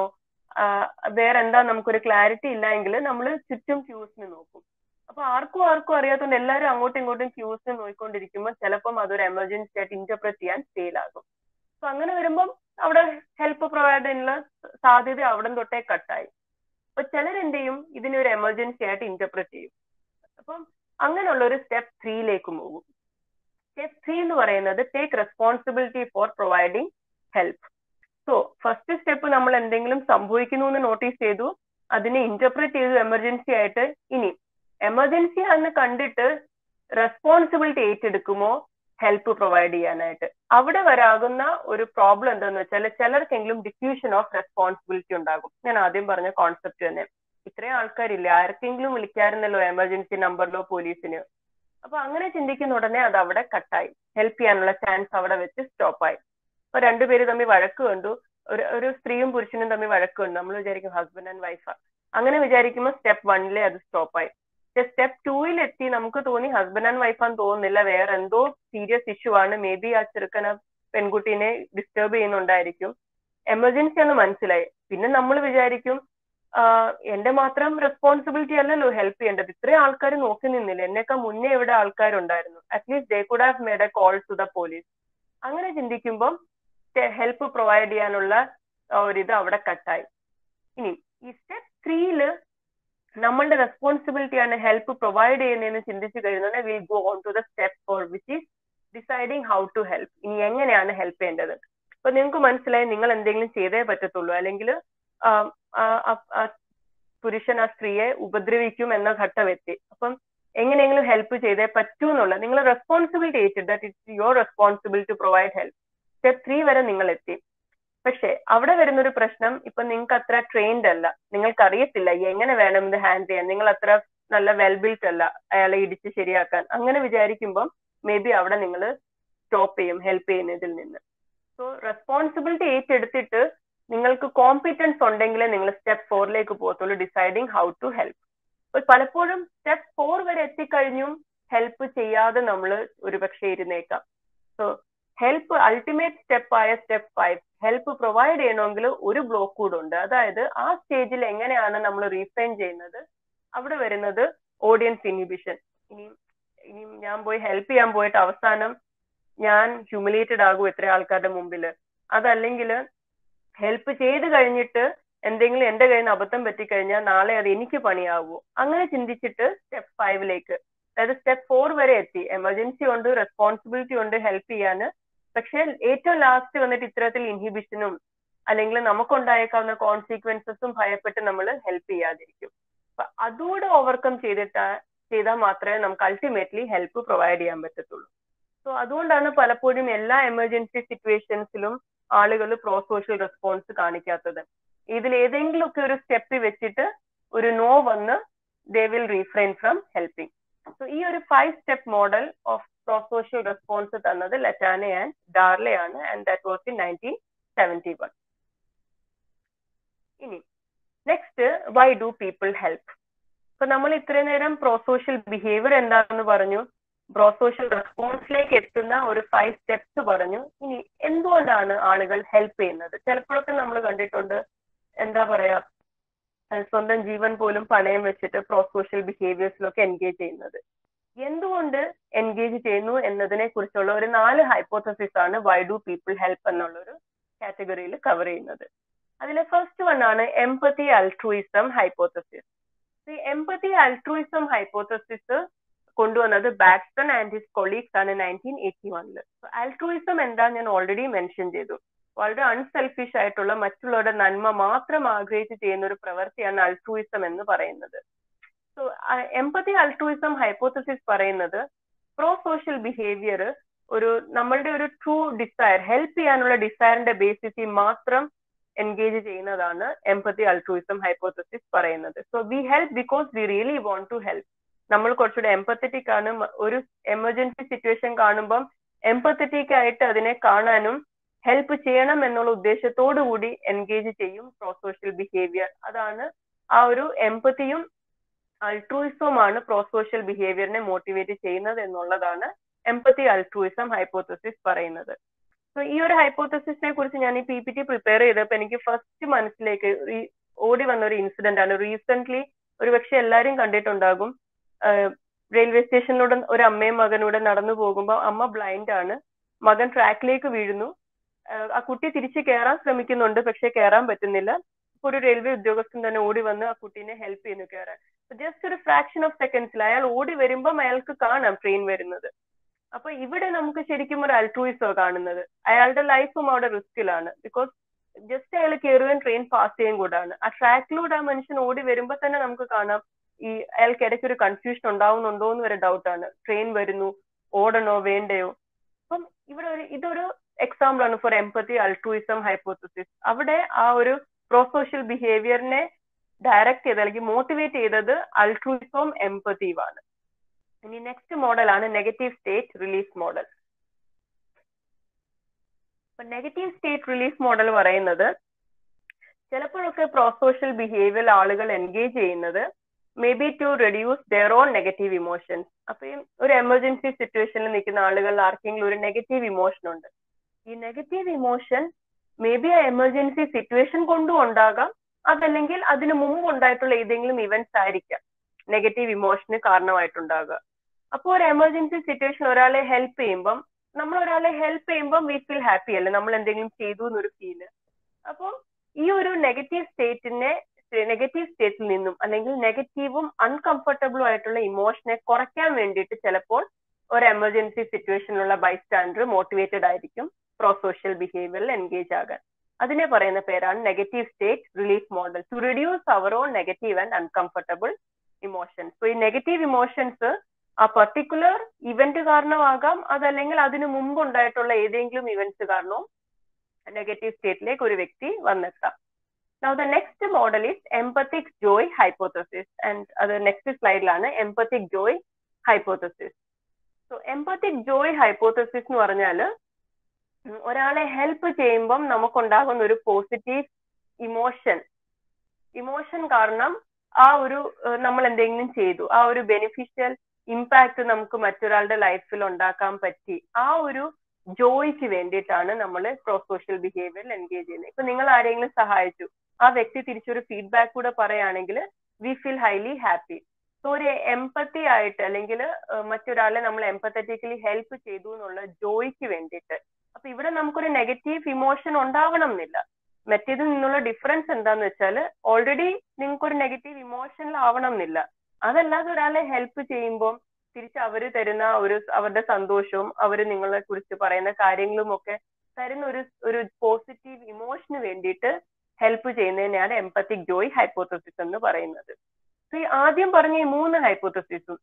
വേറെ എന്താ നമുക്കൊരു ക്ലാരിറ്റി ഇല്ല എങ്കിൽ നമ്മൾ ചുറ്റും ക്യൂസിന് നോക്കും അപ്പൊ ആർക്കും ആർക്കും അറിയാത്തതുകൊണ്ട് എല്ലാവരും അങ്ങോട്ടും ഇങ്ങോട്ടും ക്യൂസിന് നോക്കിക്കൊണ്ടിരിക്കുമ്പോൾ ചിലപ്പം അതൊരു എമർജൻസി ആയിട്ട് ഇന്റർപ്രറ്റ് ചെയ്യാൻ ഫെയിൽ ആകും അപ്പൊ അങ്ങനെ വരുമ്പം അവിടെ ഹെൽപ്പ് പ്രൊവൈഡ് ചെയ്യാനുള്ള സാധ്യത അവിടെ തൊട്ടേ കട്ടായി അപ്പൊ ചിലരെന്ത് ചെയ്യും ഇതിനെ ഒരു എമർജൻസി ആയിട്ട് ഇന്റർപ്രറ്റ് ചെയ്യും അപ്പം അങ്ങനെയുള്ള ഒരു സ്റ്റെപ്പ് ത്രീയിലേക്ക് പോകും സ്റ്റെപ്പ് ത്രീ എന്ന് പറയുന്നത് take responsibility for providing help so first step നമ്മൾ എന്തെങ്കിലും സംഭവിക്കുന്നു എന്ന് നോട്ടീസ് ചെയ്തു അതിനെ ഇന്റർപ്രറ്റ് ചെയ്തു എമർജൻസി ആയിട്ട് ഇനി എമർജൻസി ആണെന്ന് കണ്ടിട്ട് റെസ്പോൺസിബിലിറ്റി ഏറ്റെടുക്കുമോ ഹെൽപ്പ് പ്രൊവൈഡ് ചെയ്യാനായിട്ട് അവിടെ വരാകുന്ന ഒരു പ്രോബ്ലം എന്താന്ന് വെച്ചാൽ ചിലർക്കെങ്കിലും ഡിഫ്യൂഷൻ ഓഫ് റെസ്പോൺസിബിലിറ്റി ഉണ്ടാകും ഞാൻ ആദ്യം പറഞ്ഞ കോൺസെപ്റ്റ് തന്നെ ഇത്രയും ആൾക്കാരില്ല ആർക്കെങ്കിലും വിളിക്കാറുണ്ടല്ലോ എമർജൻസി നമ്പറിലോ പോലീസിന് അപ്പൊ അങ്ങനെ ചിന്തിക്കുന്ന ഉടനെ അത് അവിടെ കട്ടായി ഹെൽപ്പ് ചെയ്യാനുള്ള ചാൻസ് അവിടെ വെച്ച് സ്റ്റോപ്പായി അപ്പൊ രണ്ടുപേര് തമ്മിൽ വഴക്ക് കണ്ടു ഒരു ഒരു സ്ത്രീയും പുരുഷനും തമ്മിൽ വഴക്ക് കണ്ടു നമ്മൾ വിചാരിക്കും ഹസ്ബൻഡ് ആൻഡ് വൈഫാ അങ്ങനെ വിചാരിക്കുമ്പോൾ സ്റ്റെപ്പ് വണ്ണിലെ അത് സ്റ്റോപ്പായി സ്റ്റെപ്പ് ടൂയിൽ എത്തി നമുക്ക് തോന്നി ഹസ്ബൻഡ് ആൻഡ് വൈഫാന്ന് തോന്നുന്നില്ല വേറെ എന്തോ സീരിയസ് ഇഷ്യൂ ആണ് മേ ബി ആ ചെറുക്കന പെൺകുട്ടീനെ ഡിസ്റ്റർബ് ചെയ്യുന്നുണ്ടായിരിക്കും എമർജൻസി ആണ് മനസ്സിലായി പിന്നെ നമ്മൾ വിചാരിക്കും എന്റെ മാത്രം റെസ്പോൺസിബിലിറ്റി അല്ലല്ലോ ഹെൽപ്പ് ചെയ്യേണ്ടത് ഇത്രയും ആൾക്കാർ നോക്കി നിന്നില്ല എന്നേക്കാൾ മുന്നേ ഇവിടെ ആൾക്കാരുണ്ടായിരുന്നു at least they could have made a call to the police അങ്ങനെ ചിന്തിക്കുമ്പം ഹെൽപ്പ് പ്രൊവൈഡ് ചെയ്യാനുള്ള ഒരിത് അവിടെ കട്ടായി ഇനി ഈ സ്റ്റെപ്പ് ത്രീയില് നമ്മളുടെ റെസ്പോൺസിബിലിറ്റി ആണ് ഹെൽപ്പ് പ്രൊവൈഡ് ചെയ്യുന്നതെന്ന് ചിന്തിച്ചു കഴിഞ്ഞാൽ will go on to the step four which is deciding how to help ഇനി എങ്ങനെയാണ് ഹെൽപ്പ് ചെയ്യേണ്ടത് അപ്പൊ നിങ്ങൾക്ക് മനസ്സിലായി നിങ്ങൾ എന്തെങ്കിലും ചെയ്തേ പറ്റത്തുള്ളൂ അല്ലെങ്കിൽ പുരുഷൻ ആ സ്ത്രീയെ ഉപദ്രവിക്കും എന്ന ഘട്ടം എത്തി അപ്പം എങ്ങനെയെങ്കിലും ഹെൽപ്പ് ചെയ്തേ പറ്റൂ എന്നുള്ള നിങ്ങൾ റെസ്പോൺസിബിലിറ്റി ഏറ്റെടുത്ത് that it's your responsibility to provide help step three വരെ നിങ്ങൾ എത്തി പക്ഷെ അവിടെ വരുന്ന ഒരു പ്രശ്നം ഇപ്പൊ നിങ്ങൾക്ക് അത്ര ട്രെയിൻഡ് അല്ല നിങ്ങൾക്ക് അറിയത്തില്ല എങ്ങനെ വേണം ഇത് ഹാൻഡിൽ ചെയ്യാൻ നിങ്ങൾ അത്ര നല്ല വെൽ ബിൽറ്റ് അല്ല അയാളെ ഇടിച്ച് ശരിയാക്കാൻ അങ്ങനെ വിചാരിക്കുമ്പം മേ ബി അവിടെ നിങ്ങൾ സ്റ്റോപ്പ് ചെയ്യും ഹെൽപ്പ് ചെയ്യുന്നതിൽ നിന്ന് സോ റെസ്പോൺസിബിലിറ്റി ഏറ്റെടുത്തിട്ട് നിങ്ങൾക്ക് കോമ്പിറ്റൻസ് ഉണ്ടെങ്കിലേ നിങ്ങൾ സ്റ്റെപ്പ് ഫോറിലേക്ക് പോകത്തുള്ളൂ ഡിസൈഡിങ് ഹൗ ടു ഹെൽപ്പ് അപ്പൊ പലപ്പോഴും സ്റ്റെപ്പ് ഫോർ വരെ എത്തിക്കഴിഞ്ഞും ഹെൽപ്പ് ചെയ്യാതെ നമ്മൾ ഒരുപക്ഷെ ഇരുന്നേക്കാം സോ ഹെൽപ്പ് അൾട്ടിമേറ്റ് സ്റ്റെപ്പ് ആയ സ്റ്റെപ്പ് ഫൈവ് ഹെൽപ്പ് പ്രൊവൈഡ് ചെയ്യണമെങ്കിൽ ഒരു ബ്ലോക്ക് കൂടെ ഉണ്ട് അതായത് ആ സ്റ്റേജിൽ എങ്ങനെയാണ് നമ്മൾ റീഫൈൻ ചെയ്യുന്നത് അവിടെ വരുന്നത് ഓഡിയൻസ് ഇൻഹിബിഷൻ ഇനി ഇനി ഞാൻ പോയി ഹെൽപ്പ് ചെയ്യാൻ പോയിട്ട് അവസാനം ഞാൻ ഹ്യൂമിലേറ്റഡ് ആകും എത്ര ആൾക്കാരുടെ മുമ്പിൽ അതല്ലെങ്കിൽ ഹെൽപ്പ് ചെയ്ത് കഴിഞ്ഞിട്ട് എന്തെങ്കിലും എന്റെ കയ്യിൽ നിന്ന് അബദ്ധം പറ്റിക്കഴിഞ്ഞാൽ നാളെ അത് എനിക്ക് പണിയാവൂ അങ്ങനെ ചിന്തിച്ചിട്ട് സ്റ്റെപ്പ് ഫൈവിലേക്ക് അതായത് സ്റ്റെപ്പ് ഫോർ വരെ എത്തി എമർജൻസി ഉണ്ട് റെസ്പോൺസിബിലിറ്റി ഉണ്ട് ഹെൽപ്പ് ചെയ്യാന് പക്ഷെ ഏറ്റവും ലാസ്റ്റ് വന്നിട്ട് ഇത്തരത്തിൽ ഇൻഹിബിഷനും അല്ലെങ്കിൽ നമുക്കുണ്ടായേക്കാവുന്ന കോൺസിക്വൻസസും ഭയപ്പെട്ട് നമ്മൾ ഹെൽപ്പ് ചെയ്യാതിരിക്കും അപ്പൊ അതുകൂടെ ഓവർകം ചെയ്തിട്ട് ചെയ്താൽ മാത്രമേ നമുക്ക് അൾട്ടിമേറ്റ്ലി ഹെൽപ്പ് പ്രൊവൈഡ് ചെയ്യാൻ പറ്റത്തുള്ളൂ സോ അതുകൊണ്ടാണ് പലപ്പോഴും എല്ലാ എമർജൻസി സിറ്റുവേഷൻസിലും ആളുകൾ പ്രോ സോഷ്യൽ റെസ്പോൺസ് കാണിക്കാത്തത് ഇതിൽ ഏതെങ്കിലുമൊക്കെ ഒരു സ്റ്റെപ്പ് വെച്ചിട്ട് ഒരു നോ വന്ന് they will refrain from helping so ഈ ഒരു five step model of prosocial response തന്നത് ലറ്റാനെ ആൻഡ് ഡാർലെ ആണ് and that was in nineteen seventy one ഇനി next why do people help ഇപ്പൊ നമ്മൾ ഇത്രയും നേരം പ്രോ സോഷ്യൽ ബിഹേവിയർ എന്താണെന്ന് പറഞ്ഞു പ്രോ സോഷ്യൽ റെസ്പോൺസിലേക്ക് എത്തുന്ന ഒരു ഫൈവ് സ്റ്റെപ്സ് പറഞ്ഞു ഇനി എന്തുകൊണ്ടാണ് ആളുകൾ ഹെൽപ്പ് ചെയ്യുന്നത് ചിലപ്പോഴൊക്കെ നമ്മൾ കണ്ടിട്ടുണ്ട് എന്താ പറയാ സ്വന്തം ജീവൻ പോലും പണയം വെച്ചിട്ട് പ്രോ സോഷ്യൽ ബിഹേവിയേഴ്സിലൊക്കെ എൻഗേജ് ചെയ്യുന്നത് എന്തുകൊണ്ട് എൻഗേജ് ചെയ്യുന്നു എന്നതിനെ കുറിച്ചുള്ള ഒരു നാല് ഹൈപ്പോത്തസിസ് ആണ് വൈ ഡു പീപ്പിൾ ഹെൽപ്പ് എന്നുള്ള ഒരു കാറ്റഗറിയിൽ കവർ ചെയ്യുന്നത് അതിലെ ഫസ്റ്റ് വൺ ആണ് എംപതി അൾട്രൂയിസം ഹൈപ്പോത്തസിസ് ഈ എംപതി അൾട്രൂയിസം ഹൈപ്പോത്തസിസ് കൊണ്ടുവന്നത് ബാക്സ്റ്റൺ ആൻഡ് ഹിസ് കൊളീഗ്സ് ആണ് നയൻറ്റീൻ എയ്റ്റി വണ്ണില് ആൽട്രൂയിസം എന്താ ഞാൻ ഓൾറെഡി മെൻഷൻ ചെയ്തു വളരെ അൺസെൽഫിഷ് ആയിട്ടുള്ള മറ്റുള്ളവരുടെ നന്മ മാത്രം ആഗ്രഹിച്ച് ചെയ്യുന്ന ഒരു പ്രവൃത്തിയാണ് അൾട്രൂയിസം എന്ന് പറയുന്നത് സോ എംപതി അൾട്രൂയിസം ഹൈപ്പോത്തസിസ് പറയുന്നത് പ്രോ സോഷ്യൽ ബിഹേവിയർ ഒരു നമ്മളുടെ ഒരു ട്രൂ ഡിസയർ ഹെൽപ്പ് ചെയ്യാനുള്ള ഡിസയറിന്റെ ബേസിസിൽ മാത്രം എൻഗേജ് ചെയ്യുന്നതാണ് എംപതി അൾട്രൂയിസം ഹൈപ്പോത്തസിസ് പറയുന്നത് so we help because we really want to help നമ്മൾ കുറച്ചുകൂടെ എംപത്തറ്റിക് ആണ് ഒരു എമർജൻസി സിറ്റുവേഷൻ കാണുമ്പം എംപത്തറ്റിക് ആയിട്ട് അതിനെ കാണാനും ഹെൽപ്പ് ചെയ്യണം എന്നുള്ള ഉദ്ദേശത്തോടു കൂടി എൻഗേജ് ചെയ്യും പ്രോ സോഷ്യൽ ബിഹേവിയർ അതാണ് ആ ഒരു എംപത്തിയും അൾട്രൂയിസവുമാണ് പ്രോ സോഷ്യൽ ബിഹേവിയറിനെ മോട്ടിവേറ്റ് ചെയ്യുന്നത് എന്നുള്ളതാണ് എംപത്തി അൾട്രൂയിസം ഹൈപ്പോത്തസിസ് പറയുന്നത് സോ ഈ ഒരു ഹൈപ്പോത്തസിസിനെ കുറിച്ച് ഞാൻ ഈ പി പി ടി പ്രിപ്പയർ ചെയ്തപ്പോൾ എനിക്ക് ഫസ്റ്റ് മനസ്സിലേക്ക് ഓടി വന്ന ഒരു ഇൻസിഡന്റ് ആണ് റീസെന്റ് ഒരു പക്ഷെ എല്ലാവരും കണ്ടിട്ടുണ്ടാകും റെയിൽവേ സ്റ്റേഷനിലൂടെ ഒരു അമ്മയും മകനൂടെ നടന്നു പോകുമ്പോൾ അമ്മ ബ്ലൈൻഡ് ആണ് മകൻ ട്രാക്കിലേക്ക് വീഴുന്നു ആ കുട്ടി തിരിച്ച് കയറാൻ ശ്രമിക്കുന്നുണ്ട് പക്ഷെ കയറാൻ പറ്റുന്നില്ല ഇപ്പൊ ഒരു റെയിൽവേ ഉദ്യോഗസ്ഥൻ തന്നെ ഓടി വന്ന് ആ കുട്ടീനെ ഹെൽപ്പ് ചെയ്യുന്നു കയറാൻ ജസ്റ്റ് ഒരു ഫ്രാക്ഷൻ ഓഫ് സെക്കൻഡ്സിൽ അയാൾ ഓടി വരുമ്പം അയാൾക്ക് കാണാം ട്രെയിൻ വരുന്നത് അപ്പൊ ഇവിടെ നമുക്ക് ശരിക്കും ഒരു അൾട്രൂയിസോ കാണുന്നത് അയാളുടെ ലൈഫും അവിടെ റിസ്കിലാണ് ബിക്കോസ് ജസ്റ്റ് അയാൾ കയറുകയും ട്രെയിൻ പാസ് ചെയ്യുകയും കൂടാണ് ആ ട്രാക്കിലൂടെ ആ മനുഷ്യൻ ഓടി വരുമ്പോൾ തന്നെ നമുക്ക് കാണാം ഈ അയാൾക്ക് ഇടയ്ക്ക് ഒരു കൺഫ്യൂഷൻ ഉണ്ടാവുന്നുണ്ടോ എന്ന് വരെ ഡൗട്ടാണ് ട്രെയിൻ വരുന്നു ഓടണോ വേണ്ടയോ അപ്പം ഇവിടെ ഒരു ഇതൊരു എക്സാമ്പിൾ ആണ് ഫോർ എംപതി അൾട്രൂയിസം ഹൈപ്പോത്തസിസ് അവിടെ ആ ഒരു പ്രോ സോഷ്യൽ ബിഹേവിയറിനെ ഡയറക്റ്റ് ചെയ്ത് അല്ലെങ്കിൽ മോട്ടിവേറ്റ് ചെയ്തത് അൾട്രൂയിസവും എംപതിയും ആണ് ഇനി നെക്സ്റ്റ് മോഡൽ ആണ് negative state relief model negative state relief model പറയുന്നത് ചിലപ്പോഴൊക്കെ പ്രോസോഷ്യൽ ബിഹേവിയർ ആളുകൾ എൻഗേജ് ചെയ്യുന്നത് may be to reduce their own negative emotions അപ്പൊ ഒരു എമർജൻസി സിറ്റുവേഷനിൽ നിൽക്കുന്ന ആളുകളിൽ ആർക്കെങ്കിലും ഒരു നെഗറ്റീവ് ഇമോഷൻ ഉണ്ട് ഈ നെഗറ്റീവ് ഇമോഷൻ മേ ബി ആ എമർജൻസി സിറ്റുവേഷൻ കൊണ്ടും ഉണ്ടാകാം അതല്ലെങ്കിൽ അതിനു മുമ്പ് ഉണ്ടായിട്ടുള്ള ഏതെങ്കിലും ഇവന്റ്സ് ആയിരിക്കാം നെഗറ്റീവ് ഇമോഷന് കാരണമായിട്ടുണ്ടാകുക അപ്പോൾ ഒരു എമർജൻസി സിറ്റുവേഷൻ ഒരാളെ ഹെൽപ്പ് ചെയ്യുമ്പം നമ്മൾ ഒരാളെ ഹെൽപ്പ് ചെയ്യുമ്പം വി ഫീൽ ഹാപ്പി അല്ലേ നമ്മൾ എന്തെങ്കിലും ചെയ്തു എന്നൊരു ഫീല് അപ്പോൾ ഈ ഒരു നെഗറ്റീവ് സ്റ്റേറ്റിനെ നെഗറ്റീവ് സ്റ്റേറ്റിൽ നിന്നും അല്ലെങ്കിൽ നെഗറ്റീവും അൺകംഫർട്ടബിളും ആയിട്ടുള്ള ഇമോഷനെ കുറയ്ക്കാൻ വേണ്ടിയിട്ട് ചിലപ്പോൾ ഒരു എമർജൻസി സിറ്റുവേഷനിലുള്ള ബൈസ്റ്റാൻഡർ മോട്ടിവേറ്റഡ് ആയിരിക്കും പ്രോ സോഷ്യൽ ബിഹേവിയറിൽ എൻഗേജ് ആകാൻ അതിനെ പറയുന്ന പേരാണ് negative state relief model to reduce our own negative and uncomfortable emotions so ഈ നെഗറ്റീവ് ഇമോഷൻസ് ആ പർട്ടിക്കുലർ ഇവന്റ് കാരണമാകാം അതല്ലെങ്കിൽ അതിനു മുമ്പ് ഉണ്ടായിട്ടുള്ള ഏതെങ്കിലും ഇവന്റ്സ് കാരണവും നെഗറ്റീവ് സ്റ്റേറ്റിലേക്ക് ഒരു വ്യക്തി വന്നെത്താം Now the next model is empathic joy hypothesis and അത് നെക്സ്റ്റ് സ്ലൈഡിലാണ് empathic joy hypothesis. So empathic joy hypothesis എന്ന് പറഞ്ഞാൽ ഒരാളെ ഹെൽപ്പ് ചെയ്യുമ്പം നമുക്കുണ്ടാകുന്ന ഒരു പോസിറ്റീവ് ഇമോഷൻ ഇമോഷൻ കാരണം ആ ഒരു നമ്മൾ എന്തെങ്കിലും ചെയ്തു ആ ഒരു ബെനിഫിഷ്യൽ ഇമ്പാക്ട് നമുക്ക് മറ്റൊരാളുടെ ലൈഫിൽ ഉണ്ടാക്കാൻ പറ്റി ആ ഒരു ജോയ്ക്ക് വേണ്ടിയിട്ടാണ് നമ്മൾ പ്രോ സോഷ്യൽ ബിഹേവിയറിൽ എൻഗേജ് ചെയ്യുന്നത് ഇപ്പൊ നിങ്ങൾ ആരെങ്കിലും സഹായിച്ചു ആ വ്യക്തി തിരിച്ചൊരു ഫീഡ്ബാക്ക് കൂടെ പറയുകയാണെങ്കിൽ we feel highly happy so ഒരു എംപത്തി ആയിട്ട് അല്ലെങ്കിൽ മറ്റൊരാളെ നമ്മൾ എംപത്തറ്റിക്കലി ഹെൽപ്പ് ചെയ്തു എന്നുള്ള ജോയ്ക്ക് വേണ്ടിയിട്ട് അപ്പൊ ഇവിടെ നമുക്കൊരു നെഗറ്റീവ് ഇമോഷൻ ഉണ്ടാവണം എന്നില്ല മറ്റേതിൽ നിന്നുള്ള ഡിഫറൻസ് എന്താന്ന് വെച്ചാൽ ഓൾറെഡി നിങ്ങൾക്ക് ഒരു നെഗറ്റീവ് ഇമോഷനിൽ ആവണം എന്നില്ല അതല്ലാതെ ഒരാളെ ഹെൽപ്പ് ചെയ്യുമ്പോൾ തിരിച്ച് അവര് തരുന്ന ഒരു അവരുടെ സന്തോഷവും അവര് നിങ്ങളെ കുറിച്ച് പറയുന്ന കാര്യങ്ങളും ഒക്കെ തരുന്ന ഒരു ഒരു പോസിറ്റീവ് ഇമോഷന് വേണ്ടിയിട്ട് ഹെൽപ്പ് ചെയ്യുന്നതിനെയാണ് എംപത്തിക് ജോയ് ഹൈപ്പോത്തസിസ് എന്ന് പറയുന്നത് ഈ ആദ്യം പറഞ്ഞ ഈ മൂന്ന് ഹൈപ്പോത്തസിസും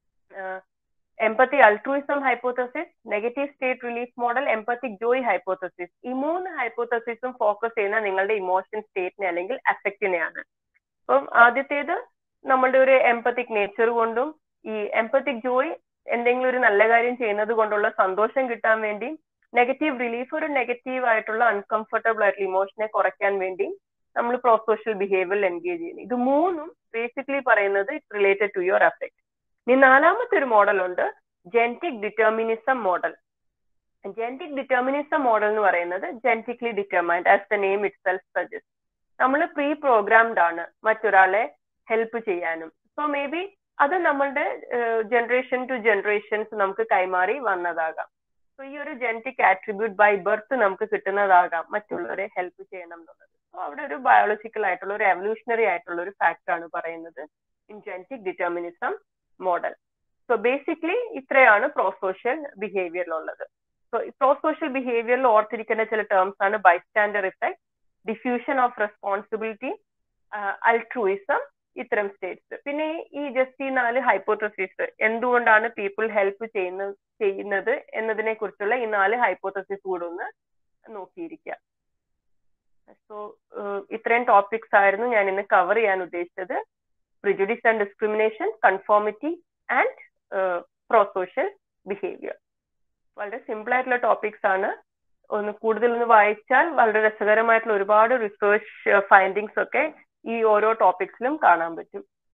empathy altruism hypothesis negative state relief model empathic joy hypothesis ഈ മൂന്ന് ഹൈപ്പോത്തസിസും ഫോക്കസ് ചെയ്യുന്ന നിങ്ങളുടെ ഇമോഷൻ സ്റ്റേറ്റിനെ അല്ലെങ്കിൽ അഫക്റ്റിനെയാണ് അപ്പം ആദ്യത്തേത് നമ്മളുടെ ഒരു എംപത്തിക് നേച്ചർ കൊണ്ടും ഈ എംപത്തിക് ജോയ് എന്തെങ്കിലും ഒരു നല്ല കാര്യം ചെയ്യുന്നത് കൊണ്ടുള്ള സന്തോഷം കിട്ടാൻ വേണ്ടി നെഗറ്റീവ് റിലീഫ് ഒരു നെഗറ്റീവ് ആയിട്ടുള്ള അൺകംഫർട്ടബിൾ ആയിട്ടുള്ള ഇമോഷനെ കുറയ്ക്കാൻ വേണ്ടി നമ്മൾ പ്രോസോഷ്യൽ ബിഹേവിയറിൽ എൻഗേജ് ചെയ്യുന്നത് ഇത് മൂന്നും ബേസിക്കലി പറയുന്നത് റിലേറ്റഡ് ടു യുവർ അഫക്ട് ഇനി നാലാമത്തെ ഒരു മോഡൽ ഉണ്ട് genetic determinism model genetic determinism model എന്ന് പറയുന്നത് genetically determined as the name itself suggest നമ്മൾ പ്രീ പ്രോഗ്രാംഡ് ആണ് മറ്റൊരാളെ ഹെൽപ്പ് ചെയ്യാനും സോ മേ ബി അത് നമ്മളുടെ ജനറേഷൻ ടു ജനറേഷൻസ് നമുക്ക് കൈമാറി വന്നതാകാം സോ ഈ ഒരു ജനറ്റിക് ആട്രിബ്യൂട്ട് ബൈ ബർത്ത് നമുക്ക് കിട്ടുന്നതാകാം മറ്റുള്ളവരെ ഹെൽപ്പ് ചെയ്യണം എന്നുള്ളത് സോ അവിടെ ഒരു ബയോളജിക്കൽ ആയിട്ടുള്ള ഒരു എവല്യൂഷണറി ആയിട്ടുള്ള ഒരു ഫാക്ടർ ആണ് പറയുന്നത് in genetic determinism model so basically ഇത്രയാണ് പ്രോസോഷ്യൽ ബിഹേവിയറിലുള്ളത് സോ പ്രോസോഷ്യൽ ബിഹേവിയറിൽ ഓർത്തിരിക്കേണ്ട ചില ടേംസ് ആണ് bystander effect diffusion of responsibility altruism ഇത്തരം സ്റ്റേറ്റ്സ് പിന്നെ ഈ ജസ്റ്റ് ഈ നാല് ഹൈപ്പോത്തസിസ് എന്തുകൊണ്ടാണ് പീപ്പിൾ ഹെൽപ്പ് ചെയ്യുന്ന ചെയ്യുന്നത് എന്നതിനെ കുറിച്ചുള്ള ഈ നാല് ഹൈപ്പോത്തസിസ് കൂടെ ഒന്ന് നോക്കിയിരിക്കുക സോ ഇത്രയും ടോപ്പിക്സ് ആയിരുന്നു ഞാൻ ഇന്ന് കവർ ചെയ്യാൻ ഉദ്ദേശിച്ചത് prejudice and discrimination conformity and prosocial behaviour വളരെ സിമ്പിൾ ആയിട്ടുള്ള ടോപ്പിക്സ് ആണ് ഒന്ന് കൂടുതൽ ഒന്ന് വായിച്ചാൽ വളരെ രസകരമായിട്ടുള്ള ഒരുപാട് റിസർച്ച് ഫൈൻഡിങ്സ് ഒക്കെ ഈ ഓരോ ടോപ്പിക്സിലും കാണാൻ പറ്റും